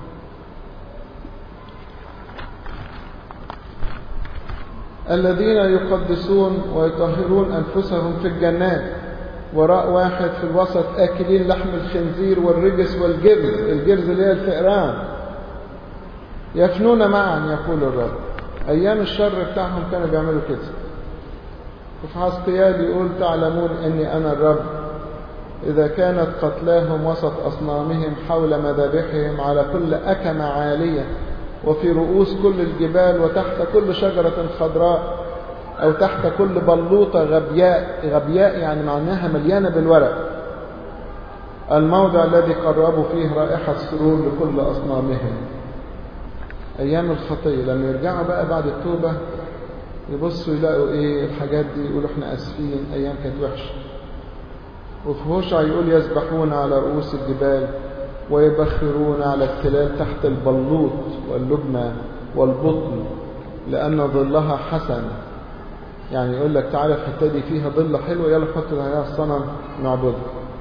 الذين يقدسون ويطهرون أنفسهم في الجنات وراء واحد في الوسط آكلين لحم الخنزير والرجس والجرز الجرز اللي هي الفئران يفنون معا يقول الرب أيام الشر بتاعهم كانوا بيعملوا كده وفي حسقيال يقول تعلمون أني أنا الرب إذا كانت قتلاهم وسط أصنامهم حول مذابحهم على كل أكمة عالية وفي رؤوس كل الجبال وتحت كل شجرة خضراء أو تحت كل بلوطة غبياء غبياء يعني معناها مليانة بالورق الموضع الذي قربوا فيه رائحة سرور لكل أصنامهم أيام الخطية لما يرجعوا بقى بعد التوبة يبصوا يلاقوا إيه الحاجات دي يقولوا إحنا آسفين أيام كانت وحشة وفي هوشع يقول يسبحون على رؤوس الجبال ويبخرون على التلال تحت البلوط واللبنة والبطن لأن ظلها حسن يعني يقول لك تعالى الحتة دي فيها ظل حلو يلا حط عليها الصنم نعبده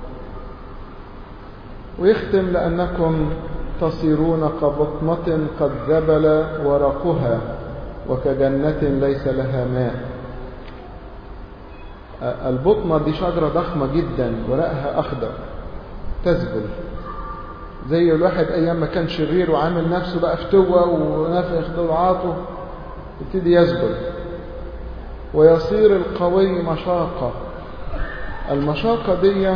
ويختم لأنكم تصيرون كبطمة قد ذبل ورقها وكجنة ليس لها ماء البطمة دي شجرة ضخمة جدا ورقها أخضر تذبل زي الواحد أيام ما كان شرير وعامل نفسه بقى فتوة ونفخ ضلعاته يبتدي يذبل ويصير القوي مشاقة المشاقة دي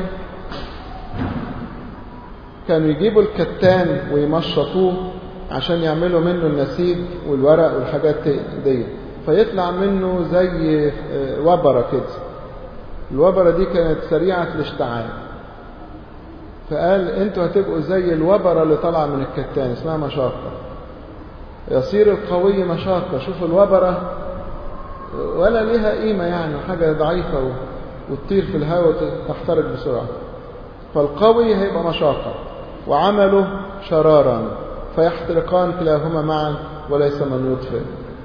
كانوا يجيبوا الكتان ويمشطوه عشان يعملوا منه النسيج والورق والحاجات دي فيطلع منه زي وبرة كده الوبرة دي كانت سريعة الاشتعال فقال انتوا هتبقوا زي الوبرة اللي طالعة من الكتان اسمها مشاقة يصير القوي مشاقة شوف الوبرة ولا ليها قيمة يعني حاجة ضعيفة وتطير في الهواء وتحترق بسرعة فالقوي هيبقى مشاقة وعمله شرارا فيحترقان كلاهما معا وليس من يطفئ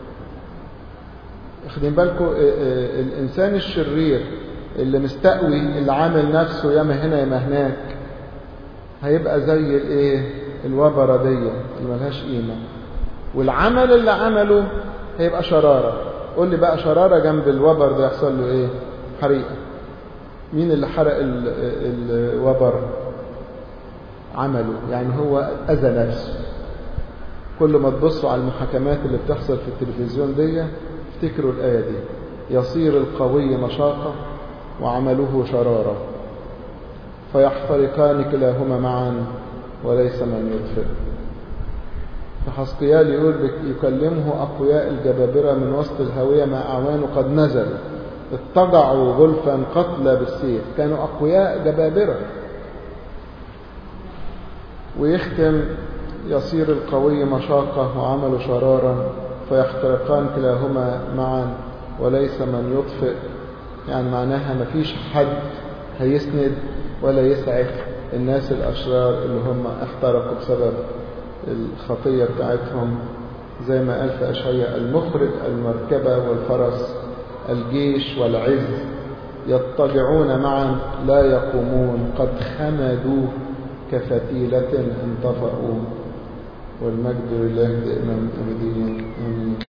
اخدين بالكم الإنسان الشرير اللي مستقوي اللي عامل نفسه ياما هنا ياما هناك هيبقى زي الايه الوبرة دي اللي ملهاش قيمة والعمل اللي عمله هيبقى شرارة قول لي بقى شرارة جنب الوبر ده يحصل له ايه حريقة مين اللي حرق الوبر عمله يعني هو أذى نفسه كل ما تبصوا على المحاكمات اللي بتحصل في التلفزيون دي افتكروا الآية دي يصير القوي مشاقة وعمله شرارة فيحترقان كلاهما معا وليس من يطفئ فحسقيال يقول يكلمه أقوياء الجبابرة من وسط الهوية مع أعوان قد نزلوا اتضعوا غلفا قتلى بالسيف كانوا أقوياء جبابرة ويختم يصير القوي مشاقة وعمل شرارا فيحترقان كلاهما معا وليس من يطفئ يعني معناها مفيش حد هيسند ولا يسعف الناس الأشرار اللي هم احترقوا بسبب الخطية بتاعتهم زي ما قال في أشعياء المخرج المركبة والفرس الجيش والعز يضطجعون معا لا يقومون قد خمدوا كفتيلة انطفأوا والمجد لله دائما أبديا آمين